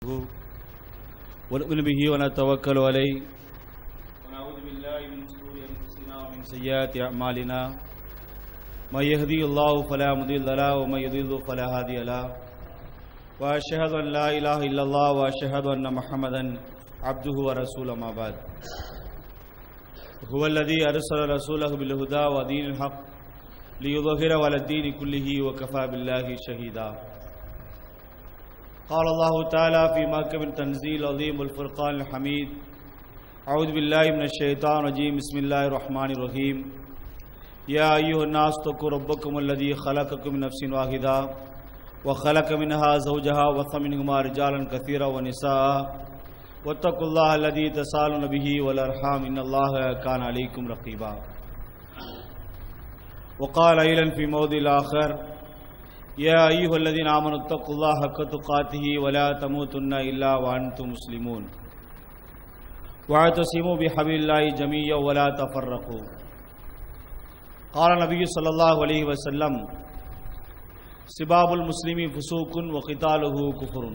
ونؤمن به ونتوكل عليه ونعوذ بالله من شرور انفسنا ومن سيئات اعمالنا من يهدي الله فلا مضل له ومن يضلل فلا هادي له واشهد ان لا اله الا الله واشهد ان محمدا عبده ورسوله ما بعد هو الذي ارسل رسوله بالهدى ودين الحق ليظهره على الدين كله وكفى بالله شهيدا قال الله تعالى في محكم التنزيل عظيم الفرقان الحميد أعوذ بالله من الشيطان الرجيم بسم الله الرحمن الرحيم يا أيها الناس اتقوا ربكم الذي خلقكم من نفس واحدة وخلق منها زوجها وبث منهما رجالا كثيرا ونساء واتقوا الله الذي تسالون به والأرحام إن الله كان عليكم رقيبا وقال أيضا في موضع الآخر يا أيها الذين آمنوا اتقوا الله حق تقاته ولا تموتن إلا وأنتم مسلمون واعتصموا بحبل الله جميعا ولا تفرقوا قال النبي صلى الله عليه وسلم سباب المسلم فسوق وقتاله كفر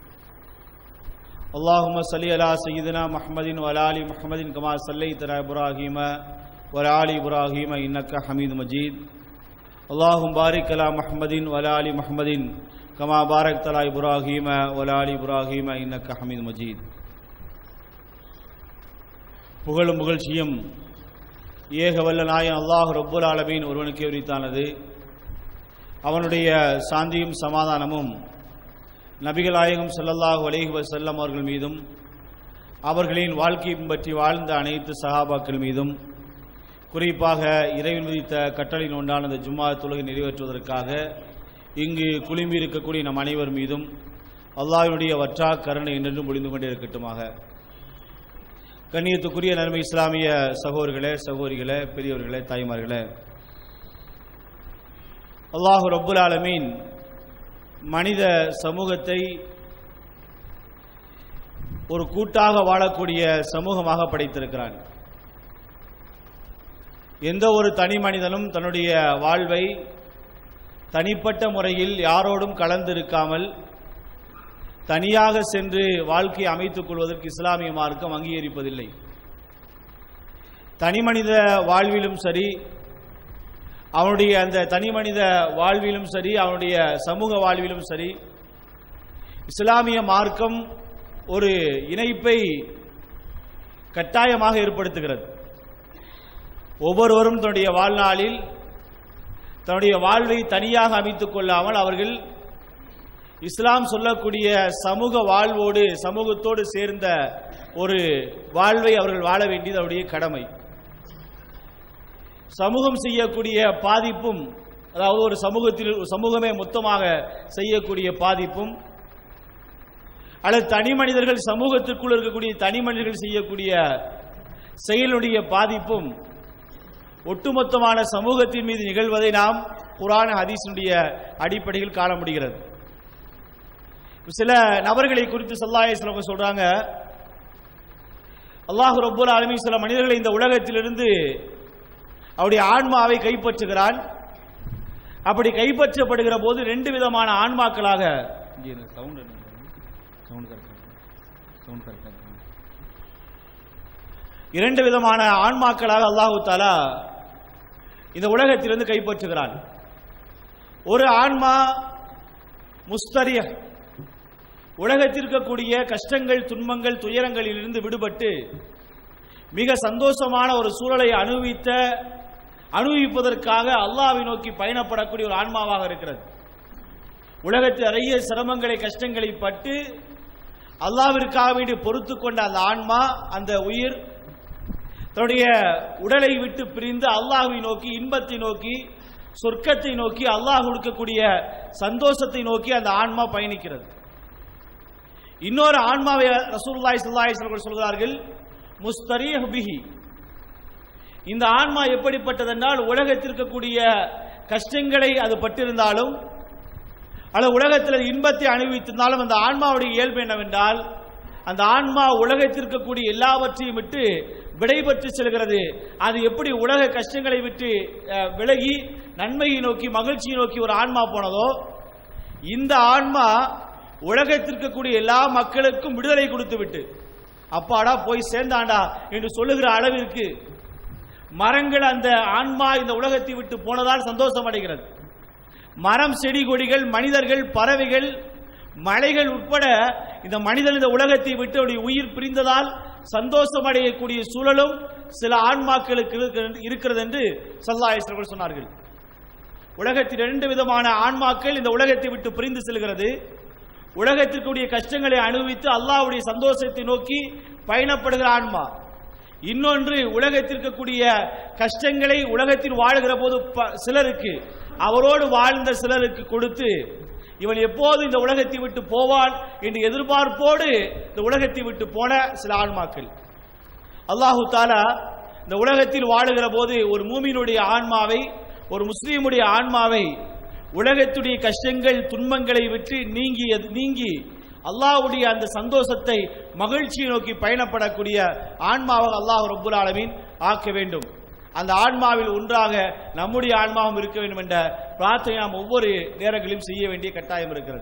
اللهم صل على سيدنا محمد وعلى ال محمد كما صليت على ابراهيم وعلى ال ابراهيم انك حميد مجيد اللهم بارك على محمد وعلى ال محمد كما باركت على ابراهيم وعلى ال ابراهيم انك حميد مجيد புகழும் புகழ்ச்சியும் ஏக வல்ல நாயன் அல்லாஹ் ரப்புல் ஆலமீன் ஒருவனுக்கே உரித்தானது அவனுடைய சாந்தியும் சமாதானமும் நபிகள் நாயகம் ஸல்லல்லாஹு அலைஹி வஸல்லம் அவர்கள் மீதும் அவர்களின் வாழ்க்கையை பற்றி வாழ்ந்த அனைத்து சஹாபாக்கள் மீதும் குறிப்பாக இறைவன் விதித்த கட்டளையின் ஒன்றான இந்த ஜும்மா தொழுகை நிறைவேற்றுவதற்காக இங்கு குழும்பி இருக்கக்கூடிய நம் அனைவர் மீதும் அல்லாஹ்வினுடைய வற்றா கருணை என்றென்றும் முடிந்து கொண்டே இருக்கட்டுமாக கண்ணியத்துக்குரிய நன்மை இஸ்லாமிய சகோதரிகளே சகோதரிகளே பெரியவர்களே தாய்மார்களே அல்லாஹு ரப்புல் ஆலமீன் மனித சமூகத்தை ஒரு கூட்டாக வாழக்கூடிய சமூகமாக படைத்திருக்கிறான் எந்த ஒரு தனி மனிதனும் தன்னுடைய வாழ்வை தனிப்பட்ட முறையில் யாரோடும் கலந்திருக்காமல் தனியாக சென்று வாழ்க்கையை அமைத்துக் கொள்வதற்கு இஸ்லாமிய மார்க்கம் அங்கீகரிப்பதில்லை தனி மனித வாழ்விலும் சரி அவனுடைய அந்த தனி மனித வாழ்விலும் சரி அவனுடைய சமூக வாழ்விலும் சரி இஸ்லாமிய மார்க்கம் ஒரு இணைப்பை கட்டாயமாக ஏற்படுத்துகிறது ஒவ்வொருவரும் தன்னுடைய வாழ்நாளில் தன்னுடைய வாழ்வை தனியாக அமைத்துக் கொள்ளாமல் அவர்கள் இஸ்லாம் சொல்லக்கூடிய சமூக வாழ்வோடு சமூகத்தோடு சேர்ந்த ஒரு வாழ்வை அவர்கள் வாழ வேண்டியது அவருடைய கடமை சமூகம் செய்யக்கூடிய பாதிப்பும் அதாவது ஒரு சமூகத்தில் ஒரு சமூகமே மொத்தமாக செய்யக்கூடிய பாதிப்பும் அல்லது தனி மனிதர்கள் சமூகத்திற்குள் இருக்கக்கூடிய தனி மனிதர்கள் செய்யக்கூடிய செயலுடைய பாதிப்பும் ஒட்டுமொத்தமான சமூகத்தின் மீது நிகழ்வதை நாம் குரான ஹதீஸினுடைய அடிப்படையில் காண முடிகிறது சில நபர்களை குறித்து சல்லாய சிலவங்க சொல்றாங்க அல்லாஹு ரப்புல் ஆலமி சில மனிதர்களை இந்த உலகத்திலிருந்து அவருடைய ஆன்மாவை கைப்பற்றுகிறான் அப்படி கைப்பற்றப்படுகிற போது ரெண்டு விதமான ஆன்மாக்களாக இரண்டு விதமான ஆன்மாக்களாக அல்லாஹு தாலா இந்த உலகத்திலிருந்து கைப்பற்றுகிறான் ஒரு ஆன்மா முஸ்தரிய உலகத்திற்கக்கூடிய கஷ்டங்கள் துன்பங்கள் துயரங்களிலிருந்து விடுபட்டு மிக சந்தோஷமான ஒரு சூழலை அனுபவித்த அனுபவிப்பதற்காக அல்லாவை நோக்கி பயணப்படக்கூடிய ஒரு ஆன்மாவாக இருக்கிறது உலகத்தில் நிறைய சிரமங்களை கஷ்டங்களை பட்டு அல்லாவிற்காக வேண்டி பொறுத்து கொண்ட அந்த ஆன்மா அந்த உயிர் தன்னுடைய உடலை விட்டு பிரிந்து அல்லாஹுவை நோக்கி இன்பத்தை நோக்கி சொர்க்கத்தை நோக்கி அல்லாஹ் கொடுக்கக்கூடிய சந்தோஷத்தை நோக்கி அந்த ஆன்மா பயணிக்கிறது இன்னொரு ஆன்மாவை ரசூல்லாய் சல்லாய் சொல்கிறார்கள் முஸ்தரீஹ் பிஹி இந்த ஆன்மா எப்படிப்பட்டதென்றால் உலகத்திற்கக்கூடிய கஷ்டங்களை அது பட்டிருந்தாலும் அல்லது உலகத்தில் இன்பத்தை அனுபவித்திருந்தாலும் அந்த ஆன்மாவுடைய இயல்பு என்னவென்றால் அந்த ஆன்மா உலகத்திற்கக்கூடிய எல்லாவற்றையும் விட்டு விடைபெற்று செல்கிறது அது எப்படி உலக கஷ்டங்களை விட்டு அஹ், விலகி நன்மையை நோக்கி மகிழ்ச்சியை நோக்கி ஒரு ஆன்மா போனதோ இந்த ஆன்மா உலகத்திற்கு கூடிய எல்லா மக்களுக்கும் விடுதலை கொடுத்து விட்டு அப்பாடா போய் சேர்ந்தாண்டா என்று சொல்லுகிற அளவிற்கு மரங்கள் அந்த ஆன்மா இந்த உலகத்தை விட்டு போனதால் சந்தோஷம் அடைகிறது மரம் செடி கொடிகள் மனிதர்கள் பறவைகள் மலைகள் உட்பட இந்த மனிதன் இந்த உலகத்தை விட்டு அவருடைய உயிர் பிரிந்ததால் சந்தோஷம் அடையக்கூடிய சூழலும் சில ஆன்மாக்களுக்கு இருக்கிறது- இருக்கிறது என்று சல்லாஹர்கள் சொன்னார்கள் உலகத்தில் இரண்டு விதமான ஆன்மாக்கள் இந்த உலகத்தை விட்டு பிரிந்து செல்கிறது உலகத்திற்குரிய கஷ்டங்களை அனுபவித்து அல்லாஹ்வுடைய சந்தோஷத்தை நோக்கி பயணப்படுகிற ஆன்மா இன்னொன்று உலகத்திற்கு கூடிய கஷ்டங்களை உலகத்தில் வாழுகிற போது ப- சிலருக்கு அவரோடு வாழ்ந்த சிலருக்கு கொடுத்து இவன் எப்போது இந்த உலகத்தை விட்டு போவான் என்று எதிர்பார்ப்போடு இந்த உலகத்தை விட்டு போன சில ஆன்மாக்கள் அல்லாஹு தாலா இந்த உலகத்தில் வாழுகிற போது ஒரு மூமியினுடைய ஆன்மாவை ஒரு முஸ்லீமுடைய ஆன்மாவை உலகத்துடைய கஷ்டங்கள் துன்பங்களை விட்டு நீங்கி நீங்கி அல்லாஹ்வுடைய அந்த சந்தோஷத்தை மகிழ்ச்சியை நோக்கி பயணப்படக்கூடிய ஆன்மாவாக அல்லாஹ் ரப்புல் ஆலமீன் ஆக்க வேண்டும் அந்த ஆன்மாவில் ஒன்றாக நம்முடைய ஆன்மாவும் இருக்க வேண்டும் என்ற பிரார்த்தனை நாம் ஒவ்வொரு நேரங்களிலும் செய்ய வேண்டிய கட்டாயம் இருக்கிறது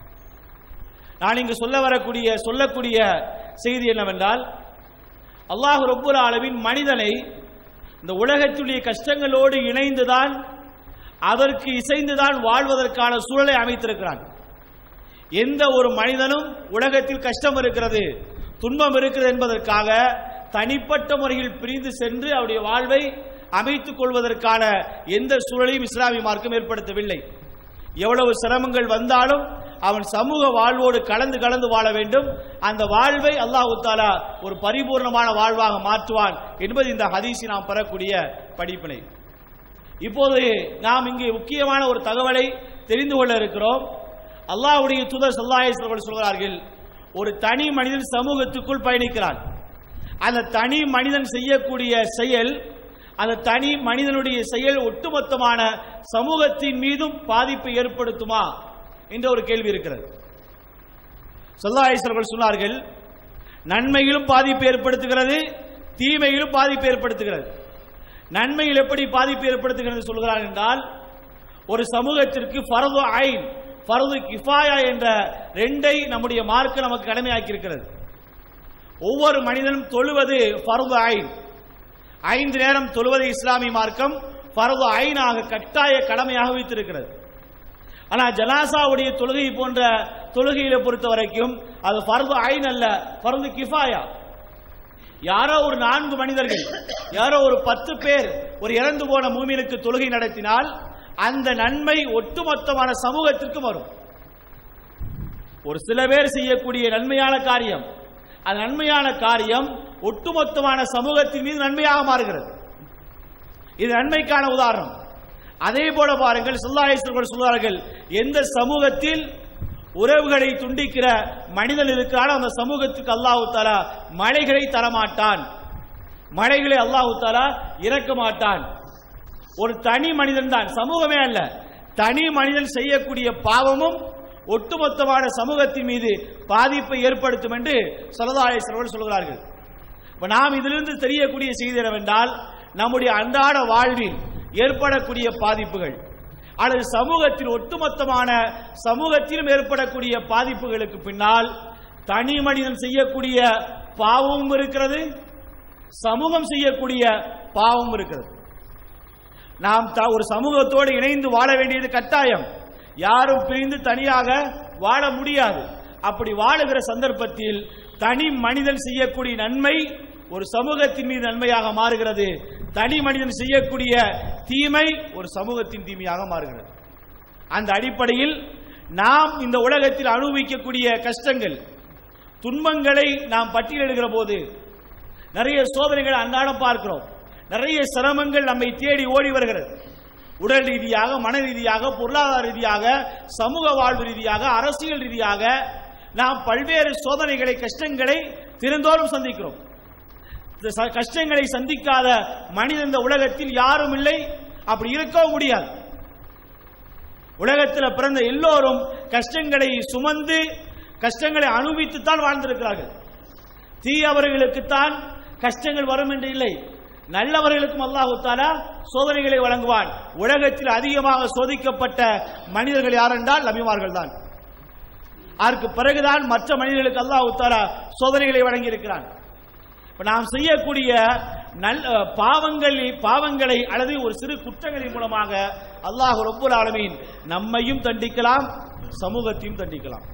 நான் இங்கு சொல்ல வரக்கூடிய சொல்லக்கூடிய செய்தி என்னவென்றால் அல்லாஹ் ரப்புல் ஆலமீன் மனிதனை இந்த உலகத்துடைய கஷ்டங்களோடு இணைந்துதான் அதற்கு இசைந்துதான் வாழ்வதற்கான சூழலை அமைத்திருக்கிறான் எந்த ஒரு மனிதனும் உலகத்தில் கஷ்டம் இருக்கிறது துன்பம் இருக்கிறது என்பதற்காக தனிப்பட்ட முறையில் பிரிந்து சென்று அவருடைய வாழ்வை அமைத்துக் கொள்வதற்கான எந்த சூழலையும் இஸ்லாமிய மார்க்கம் ஏற்படுத்தவில்லை எவ்வளவு சிரமங்கள் வந்தாலும் அவன் சமூக வாழ்வோடு கலந்து கலந்து வாழ வேண்டும் அந்த வாழ்வை அல்லாஹ் தாலா ஒரு பரிபூர்ணமான வாழ்வாக மாற்றுவான் என்பது இந்த ஹதீஸி நாம் பெறக்கூடிய படிப்பினை இப்போது நாம் இங்கே முக்கியமான ஒரு தகவலை தெரிந்து கொள்ள இருக்கிறோம் அல்லாஹ்வுடைய தூதர் சல்லாஹ் அவர்கள் சொல்கிறார்கள் ஒரு தனி மனிதன் சமூகத்துக்குள் பயணிக்கிறான் அந்த தனி மனிதன் செய்யக்கூடிய செயல் அந்த தனி மனிதனுடைய செயல் ஒட்டுமொத்தமான சமூகத்தின் மீதும் பாதிப்பை ஏற்படுத்துமா என்ற ஒரு கேள்வி இருக்கிறது சொல்லாஹர்கள் சொன்னார்கள் நன்மையிலும் பாதிப்பு ஏற்படுத்துகிறது தீமையிலும் பாதிப்பு ஏற்படுத்துகிறது நன்மையில் எப்படி பாதிப்பு ஏற்படுத்துகிறது சொல்கிறார் என்றால் ஒரு சமூகத்திற்கு ஃபரது ஐன் ஃபரது கிஃபாயா என்ற ரெண்டை நம்முடைய மார்க்க நமக்கு கடமையாக்கி இருக்கிறது ஒவ்வொரு மனிதனும் தொழுவது ஃபரது ஐன் ஐந்து நேரம் தொழுவதை இஸ்லாமிய மார்க்கம் ஃபரது ஐனாக கட்டாய கடமையாக வைத்திருக்கிறது ஆனா ஜனாசாவுடைய தொழுகை போன்ற தொழுகையில பொறுத்த வரைக்கும் அது ஃபர்து ஐன் அல்ல ஃபர்து கிஃபாயா யாரோ ஒரு நான்கு மனிதர்கள் யாரோ ஒரு பத்து பேர் ஒரு இறந்து போன மூமினுக்கு தொழுகை நடத்தினால் அந்த நன்மை ஒட்டுமொத்தமான சமூகத்திற்கு வரும் ஒரு சில பேர் செய்யக்கூடிய நன்மையான காரியம் அந்த நன்மையான காரியம் ஒட்டுமொத்தமான சமூகத்தின் மீது நன்மையாக மாறுகிறது இது நன்மைக்கான உதாரணம் அதே போல பாருங்கள் சொல்லாயர்கள் சொல்வார்கள் எந்த சமூகத்தில் உறவுகளை துண்டிக்கிற மனிதன் இருக்கிறானோ அந்த சமூகத்துக்கு அல்லாஹு தாலா மழைகளை தரமாட்டான் மழைகளை அல்லாஹு தாலா இறக்க மாட்டான் ஒரு தனி மனிதன் தான் சமூகமே அல்ல தனி மனிதன் செய்யக்கூடிய பாவமும் ஒட்டுமொத்தமான சமூகத்தின் மீது பாதிப்பை ஏற்படுத்தும் என்று சலதாயேஸ்வரர்கள் சொல்கிறார்கள் இப்ப நாம் இதிலிருந்து தெரியக்கூடிய செய்தி என்னவென்றால் நம்முடைய அன்றாட வாழ்வில் ஏற்படக்கூடிய பாதிப்புகள் அல்லது சமூகத்தில் ஒட்டுமொத்தமான சமூகத்திலும் ஏற்படக்கூடிய பாதிப்புகளுக்கு பின்னால் தனி மனிதன் செய்யக்கூடிய பாவமும் இருக்கிறது சமூகம் செய்யக்கூடிய பாவமும் இருக்கிறது நாம் த- ஒரு சமூகத்தோடு இணைந்து வாழ வேண்டியது கட்டாயம் யாரும் பிரிந்து தனியாக வாழ முடியாது அப்படி வாழுகிற சந்தர்ப்பத்தில் தனி மனிதன் செய்யக்கூடிய நன்மை ஒரு சமூகத்தின் மீது நன்மையாக மாறுகிறது தனி மனிதன் செய்யக்கூடிய தீமை ஒரு சமூகத்தின் தீமையாக மாறுகிறது அந்த அடிப்படையில் நாம் இந்த உலகத்தில் அனுபவிக்கக்கூடிய கஷ்டங்கள் துன்பங்களை நாம் பட்டியலிடுகிற போது நிறைய சோதனைகளை அன்றாடம் பார்க்கிறோம் நிறைய சிரமங்கள் நம்மை தேடி ஓடி வருகிறது உடல் ரீதியாக மன ரீதியாக பொருளாதார ரீதியாக சமூக வாழ்வு ரீதியாக அரசியல் ரீதியாக நாம் பல்வேறு சோதனைகளை கஷ்டங்களை தினந்தோறும் சந்திக்கிறோம் இந்த ச- கஷ்டங்களை சந்திக்காத மனிதன் இந்த உலகத்தில் யாரும் இல்லை அப்படி இருக்கவும் முடியாது உலகத்தில் பிறந்த எல்லோரும் கஷ்டங்களை சுமந்து கஷ்டங்களை அனுபவித்துத்தான் வாழ்ந்திருக்கிறார்கள் தீயவர்களுக்குத்தான் கஷ்டங்கள் வரும் என்று இல்லை நல்லவர்களுக்கும் அல்லாஹு தாலா சோதனைகளை வழங்குவான் உலகத்தில் அதிகமாக சோதிக்கப்பட்ட மனிதர்கள் யாரென்றால் நபிமார்கள் தான் அதற்கு பிறகுதான் மற்ற மனிதர்களுக்கு அல்லாஹ் தாலா சோதனைகளை வழங்கி இருக்கிறான் இப்ப நாம் செய்யக்கூடிய நல் அஹ், பாவங்கள் பாவங்களை அல்லது ஒரு சிறு குற்றங்களின் மூலமாக அல்லாஹ் ரப்புல் ஆலமீன் நம்மையும் தண்டிக்கலாம் சமூகத்தையும் தண்டிக்கலாம்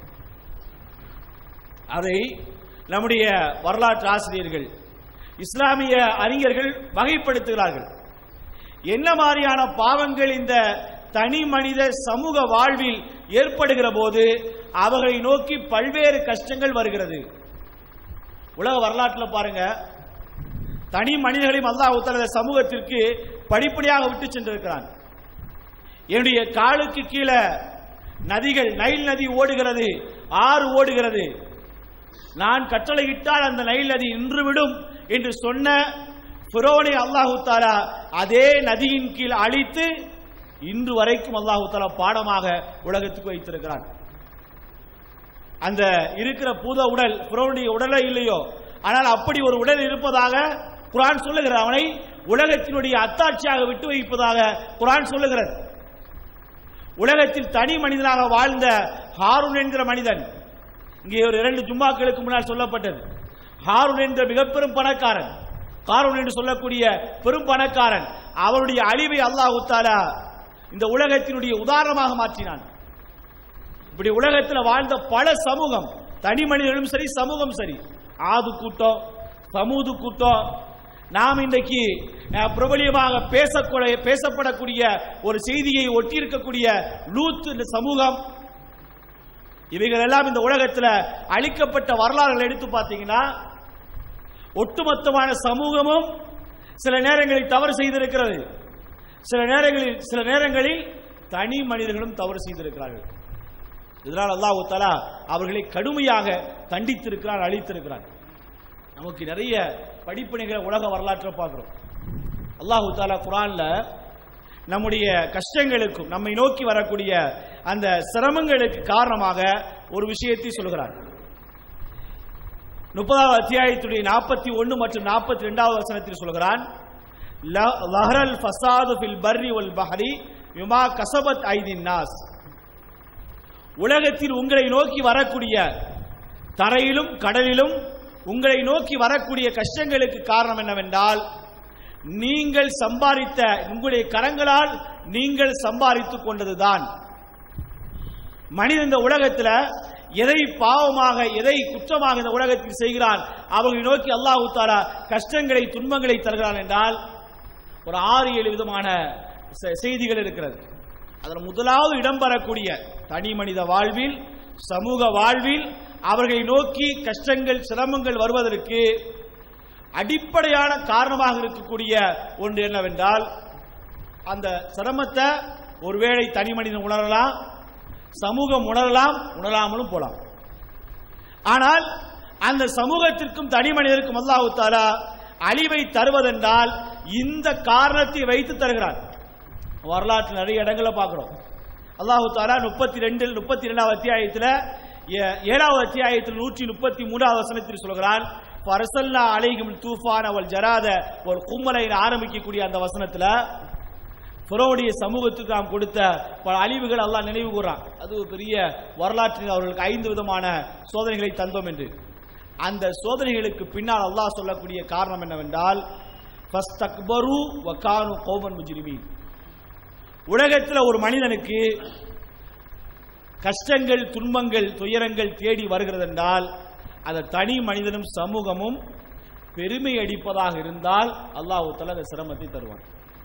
அதை நம்முடைய வரலாற்று ஆசிரியர்கள் இஸ்லாமிய அறிஞர்கள் வகைப்படுத்துகிறார்கள் என்ன மாதிரியான பாவங்கள் இந்த தனி மனித சமூக வாழ்வில் ஏற்படுகிற போது அவர்களை நோக்கி பல்வேறு கஷ்டங்கள் வருகிறது உலக வரலாற்றில் பாருங்க தனி மனிதர்களையும் அல்லாஹ் தனது சமூகத்திற்கு படிப்படியாக விட்டு சென்றிருக்கிறான் என்னுடைய காலுக்கு கீழே நதிகள் நைல் நதி ஓடுகிறது ஆறு ஓடுகிறது நான் கட்டளையிட்டால் அந்த நைல் நதி நின்றுவிடும் என்று சொன்ன ஃபிரோனை அல்லாஹு தாலா அதே நதியின் கீழ் அழித்து இன்று வரைக்கும் அல்லாஹு தாலா பாடமாக உலகத்துக்கு வைத்திருக்கிறான் அந்த இருக்கிற பூத உடல் ஃபிரோனுடைய உடலே இல்லையோ ஆனால் அப்படி ஒரு உடல் இருப்பதாக குரான் சொல்லுகிறது அவனை உலகத்தினுடைய அத்தாட்சியாக விட்டு வைப்பதாக குரான் சொல்லுகிறது உலகத்தில் தனி மனிதனாக வாழ்ந்த ஹாரூன் என்கிற மனிதன் இங்கே ஒரு இரண்டு ஜும்மாக்களுக்கு முன்னால் சொல்லப்பட்டது ஹாரூன் என்ற மிக பெரும் பணக்காரன் காரூன் என்று சொல்லக்கூடிய பெரும் பணக்காரன் அவருடைய அழிவை அல்லாஹ் தாலா இந்த உலகத்தினுடைய உதாரணமாக மாற்றினான் இப்படி உலகத்தில் வாழ்ந்த பல சமூகம் தனி மனிதர்களும் சரி சமூகம் சரி ஆது கூட்டம் சமூது கூட்டம் நாம் இன்றைக்கு அஹ், பிரபலியமாக பேசக்கூடிய பேசப்படக்கூடிய ஒரு செய்தியை ஒட்டியிருக்கக்கூடிய லூத் இந்த சமூகம் இவைகள் எல்லாம் இந்த உலகத்தில் அழிக்கப்பட்ட வரலாறுகளை எடுத்து பார்த்தீங்கன்னா ஒட்டுமொத்தமான சமூகமும் சில நேரங்களில் தவறு செய்திருக்கிறது சில நேரங்களில் சில நேரங்களில் தனி மனிதர்களும் தவறு செய்திருக்கிறார்கள் இதனால் அல்லாஹ் தஆலா அவர்களை கடுமையாக தண்டித்திருக்கிறார் அழித்திருக்கிறார் நமக்கு நிறைய படிப்பினைகளை உலக வரலாற்றை பார்க்கிறோம் அல்லாஹ் தாலா குரான்ல நம்முடைய கஷ்டங்களுக்கும் நம்மை நோக்கி வரக்கூடிய அந்த சிரமங்களுக்கு காரணமாக ஒரு விஷயத்தை சொல்கிறார் முப்பதாவது அத்தியாயத்துடைய நாற்பத்தி ஒன்று மற்றும் நாற்பத்தி ரெண்டாவது வசனத்தில் சொல்கிறான் "ல- லஹரல் ஃபசாது ஃபில் பர்ரி வல் பஹரி யுமா கசபத் ஐதின் நாஸ் உலகத்தில் உங்களை நோக்கி வரக்கூடிய தரையிலும் கடலிலும் உங்களை நோக்கி வரக்கூடிய கஷ்டங்களுக்கு காரணம் என்னவென்றால் நீங்கள் சம்பாதித்த உங்களுடைய கரங்களால் நீங்கள் சம்பாதித்துக் கொண்டதுதான் மனிதன் இந்த உலகத்தில் எதை பாவமாக எதை குற்றமாக இந்த உலகத்தில் செய்கிறான் அவர்களை நோக்கி அல்லாஹ் தாலா கஷ்டங்களை துன்பங்களை தருகிறான் என்றால் ஒரு ஆறு ஏழு விதமான செ- செய்திகள் இருக்கிறது அதில் முதலாவது இடம்பெறக்கூடிய தனி மனித வாழ்வில் சமூக வாழ்வில் அவர்களை நோக்கி கஷ்டங்கள் சிரமங்கள் வருவதற்கு அடிப்படையான காரணமாக இருக்கக்கூடிய ஒன்று என்னவென்றால் அந்த சிரமத்தை ஒருவேளை தனி மனிதன் உணரலாம் சமூகம் உணரலாம் உணராமலும் போலாம் ஆனால் அந்த சமூகத்திற்கும் தனி மனிதருக்கும் அல்லாஹ் தாலா அழிவை தருவதென்றால் இந்த காரணத்தை வைத்து தருகிறார் வரலாற்று நிறைய இடங்களை பார்க்கிறோம் அல்லாஹு தாலா முப்பத்தி ரெண்டில் முப்பத்தி ரெண்டாவது அத்தியாயத்தில் ஏ- ஏழாவது அத்தியாயத்தில் நூற்றி முப்பத்தி மூணாவது வசனத்தில் சொல்கிறான் பரசல்லா அலைகும் தூஃபான் அவள் ஜராத ஒரு கும்மலை ஆரம்பிக்கக்கூடிய அந்த வசனத்துல புறவுடைய சமூகத்துக்கு நாம் கொடுத்த பல அழிவுகள் அல்லாஹ் நினைவு கூறான் அது ஒரு பெரிய வரலாற்றில் அவர்களுக்கு ஐந்து விதமான சோதனைகளை தந்தோம் என்று அந்த சோதனைகளுக்கு பின்னால் அல்லாஹ் சொல்லக்கூடிய காரணம் என்னவென்றால் ஃபஸ்தக்பரு வகானு கௌமன் முஜ்ரிமீன் உலகத்தில் ஒரு மனிதனுக்கு கஷ்டங்கள் துன்பங்கள் துயரங்கள் தேடி வருகிறது என்றால் அந்த தனி மனிதனும் சமூகமும் பெருமை அடிப்பதாக இருந்தால் அல்லாஹ் தஆலா அந்த சிரமத்தை தருவான்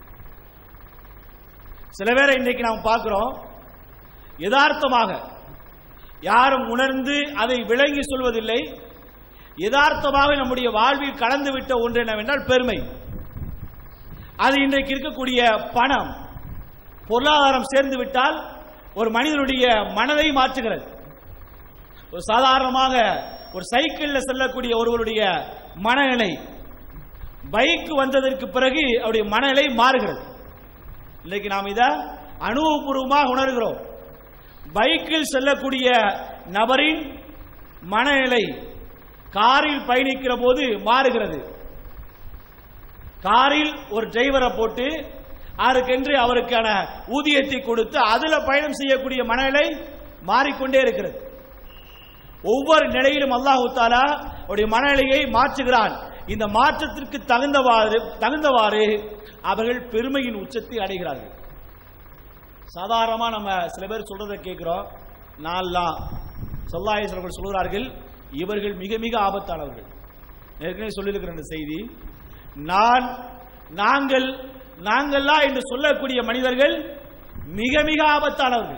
சில பேரை இன்றைக்கு நாம் பார்க்கிறோம் யதார்த்தமாக யாரும் உணர்ந்து அதை விளங்கி சொல்வதில்லை யதார்த்தமாக நம்முடைய வாழ்வில் கலந்து விட்ட ஒன்று என்னவென்றால் பெருமை அது இன்றைக்கு இருக்கக்கூடிய பணம் பொருளாதாரம் சேர்ந்து விட்டால் ஒரு மனிதனுடைய மனதை மாற்றுகிறது ஒரு சாதாரணமாக ஒரு சைக்கிளில் செல்லக்கூடிய ஒருவருடைய மனநிலை பைக் வந்ததற்கு பிறகு அவருடைய மனநிலை மாறுகிறது இன்னைக்கு நாம் இதை அனுபவபூர்வமாக உணர்கிறோம் பைக்கில் செல்லக்கூடிய நபரின் மனநிலை காரில் பயணிக்கிற போது மாறுகிறது காரில் ஒரு டிரைவரை போட்டு அதற்கென்று அவருக்கான ஊதியத்தை கொடுத்து அதுல பயணம் செய்யக்கூடிய மனநிலை மாறிக்கொண்டே இருக்கிறது ஒவ்வொரு நிலையிலும் அல்லாஹு தாலா அவருடைய மனநிலையை மாற்றுகிறான் இந்த மாற்றத்திற்கு தகுந்தவாறு தகுந்தவாறு அவர்கள் பெருமையின் உச்சத்தை அடைகிறார்கள் சாதாரணமா நம்ம சில பேர் சொல்றதை கேட்கிறோம் நான்லாம் சொல்லாயேஸ்வரர்கள் சொல்கிறார்கள் இவர்கள் மிக மிக ஆபத்தானவர்கள் ஏற்கனவே சொல்லியிருக்கிற இந்த செய்தி நான் நாங்கள் நாங்களா என்று சொல்லக்கூடிய மனிதர்கள் மிக மிக ஆபத்தானவர்கள்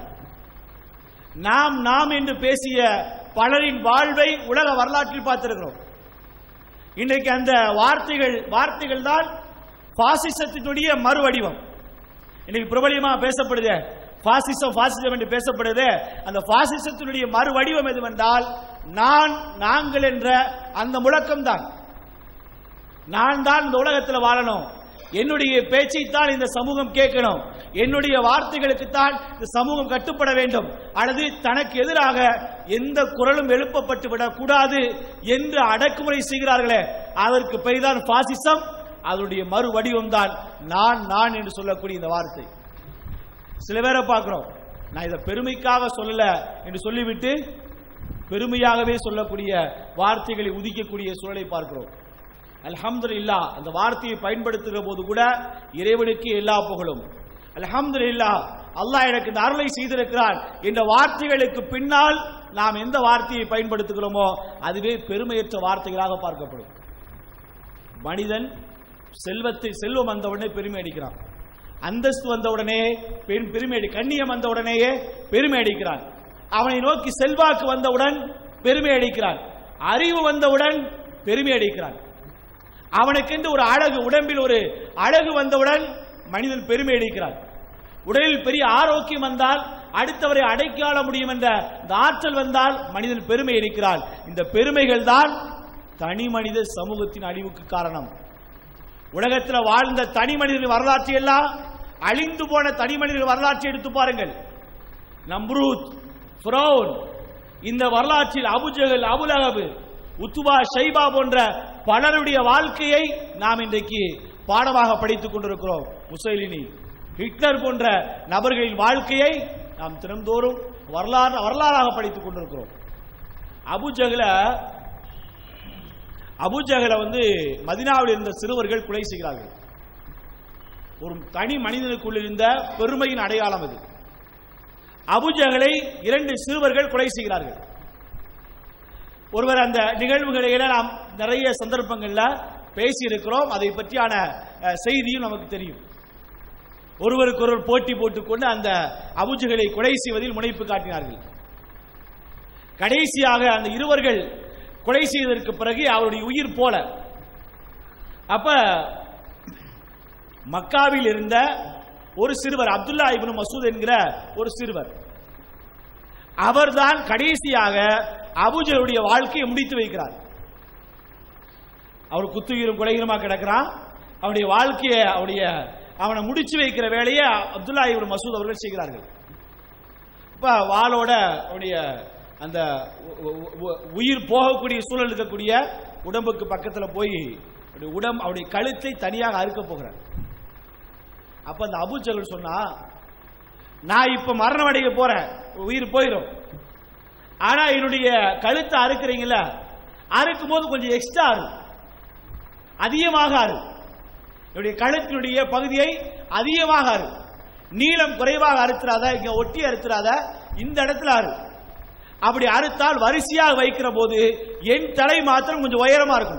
நாம் நாம் என்று பேசிய பலரின் வாழ்வை உலக வரலாற்றில் பார்த்திருக்கிறோம் இன்றைக்கு அந்த வார்த்தைகள் வார்த்தைகள் தான் பாசிசத்தினுடைய மறுவடிவம் இன்னைக்கு பிரபலியமா பேசப்படுது பாசிசம் பாசிசம் என்று பேசப்படுது அந்த பாசிசத்தினுடைய மறுவடிவம் எதுவென்றால் நான் நாங்கள் என்ற அந்த முழக்கம் தான் நான் தான் இந்த உலகத்தில் வாழணும் என்னுடைய பேச்சைத்தான் இந்த சமூகம் கேட்கணும் என்னுடைய வார்த்தைகளுக்கு தான் இந்த சமூகம் கட்டுப்பட வேண்டும் அல்லது தனக்கு எதிராக எந்த குரலும் எழுப்பப்பட்டு விடக்கூடாது என்று அடக்குமுறை செய்கிறார்களே அதற்கு பெயர்தான் பாசிசம் அதனுடைய மறு வடிவம் தான் நான் நான் என்று சொல்லக்கூடிய இந்த வார்த்தை சில பேரை பார்க்கிறோம் நான் இதை பெருமைக்காக சொல்லல என்று சொல்லிவிட்டு பெருமையாகவே சொல்லக்கூடிய வார்த்தைகளை உதிக்கக்கூடிய சூழலை பார்க்கிறோம் அல்ஹம்துலில்லா அந்த வார்த்தையை பயன்படுத்துகிற போது கூட இறைவனுக்கு எல்லா புகழும் அல்ஹம்துலில்லா அல்லாஹ் எனக்கு இந்த அருளை செய்திருக்கிறான் என்ற வார்த்தைகளுக்கு பின்னால் நாம் எந்த வார்த்தையை பயன்படுத்துகிறோமோ அதுவே பெருமையற்ற வார்த்தைகளாக பார்க்கப்படும் மனிதன் செல்வத்தை செல்வம் வந்தவுடனே பெருமை அடிக்கிறான் அந்தஸ்து வந்தவுடனே பெரும் பெருமை அடி கண்ணியம் வந்தவுடனேயே பெருமை அடிக்கிறான் அவனை நோக்கி செல்வாக்கு வந்தவுடன் பெருமை அடிக்கிறான் அறிவு வந்தவுடன் பெருமை அடிக்கிறான் அவனுக்கென்று ஒரு அழகு உடம்பில் ஒரு அழகு வந்தவுடன் மனிதன் பெருமை அடிக்கிறான் உடலில் பெரிய ஆரோக்கியம் வந்தால் அடுத்தவரை அடைக்காள முடியும் என்ற இந்த ஆற்றல் வந்தால் மனிதன் பெருமை அடிக்கிறான் இந்த பெருமைகள் தான் தனி மனித சமூகத்தின் அழிவுக்கு காரணம் உலகத்தில் வாழ்ந்த தனி மனிதன் வரலாற்றை எல்லாம் அழிந்து போன தனி மனிதர்கள் வரலாற்றை எடுத்து பாருங்கள் நம்ரூத் ஃபிரௌன் இந்த வரலாற்றில் அபுஜகல் அபுலகபு உத்துபா ஷைபா போன்ற பலருடைய வாழ்க்கையை நாம் இன்றைக்கு பாடமாக படித்துக் கொண்டிருக்கிறோம் முசைலினி ஹிட்லர் போன்ற நபர்களின் வாழ்க்கையை நாம் தினந்தோறும் வரலாறு வரலாறாக படித்துக் கொண்டிருக்கிறோம் அபுஜகல அபுஜகல வந்து மதினாவில் இருந்த சிறுவர்கள் கொலை செய்கிறார்கள் ஒரு தனி மனிதனுக்குள் இருந்த பெருமையின் அடையாளம் அது அபுஜகலை இரண்டு சிறுவர்கள் கொலை செய்கிறார்கள் ஒருவர் அந்த நிகழ்வுகளை எல்லாம் நாம் நிறைய சந்தர்ப்பங்கள்ல பேசி இருக்கிறோம் அதை பற்றியான அஹ், செய்தியும் நமக்கு தெரியும் ஒருவருக்கு ஒருவர் போட்டி போட்டுக்கொண்டு அந்த அபுஜகளை கொலை செய்வதில் முனைப்பு காட்டினார்கள் கடைசியாக அந்த இருவர்கள் கொலை செய்ததற்கு பிறகு அவருடைய உயிர் போல அப்ப மக்காவில் இருந்த ஒரு சிறுவர் அப்துல்லா இப்னு மசூத் என்கிற ஒரு சிறுவர் அவர்தான் கடைசியாக அபுஜலுடைய வாழ்க்கையை முடித்து வைக்கிறார் அவர் குத்துயிரும் கொலையுமா கிடக்கிறான் அவனுடைய வாழ்க்கையை அவனுடைய அவனை முடிச்சு வைக்கிற வேலையை அப்துல்லா இப்னு மசூத் அவர்கள் செய்கிறார்கள் இப்ப வாளோட அவனுடைய அந்த உ- உ- உ- உயிர் போகக்கூடிய சூழல் இருக்கக்கூடிய உடம்புக்கு பக்கத்துல போய் அவருடைய உடம் அவருடைய கழுத்தை தனியாக அறுக்க போகிறார் அப்ப அந்த அபுஜல் சொன்னா நான் இப்ப மரணம் அடைய போறேன் உயிர் போயிடும் ஆனா என்னுடைய கழுத்தை அறுக்கிறீங்களா அறுக்கும் போது கொஞ்சம் எக்ஸ்ட்ரா அறு அதிகமாக அறு என்னுடைய கழுத்தினுடைய பகுதியை அதிகமாக அறு நீளம் குறைவாக அறுத்துறாத இங்க ஒட்டி அறுத்துறாத இந்த இடத்துல அறு அப்படி அறுத்தால் வரிசையாக வைக்கிற போது என் தலை மாத்திரம் கொஞ்சம் உயரமா இருக்கும்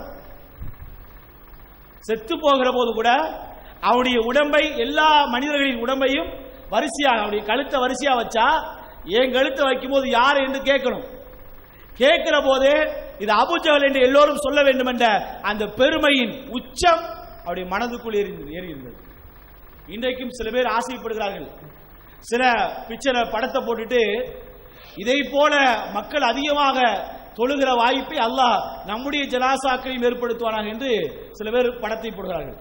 செத்து போகிற போது கூட அவனுடைய உடம்பை எல்லா மனிதர்களின் உடம்பையும் வரிசையாக அவனுடைய கழுத்தை வரிசையா வச்சா என் கழுத்தை வைக்கும் போது யார் என்று கேட்கணும் கேட்கிற போது இது அபுஜகல் என்று எல்லோரும் சொல்ல வேண்டும் என்ற அந்த பெருமையின் உச்சம் அவருடைய மனதுக்குள் ஏறி ஏறி இருந்தது இன்றைக்கும் சில பேர் ஆசைப்படுகிறார்கள் சில பிக்சரை படத்தை போட்டுட்டு இதை போல மக்கள் அதிகமாக தொழுகிற வாய்ப்பை அல்லாஹ் நம்முடைய ஜனாசாக்களையும் ஏற்படுத்துவானாக என்று சில பேர் படத்தை போடுகிறார்கள்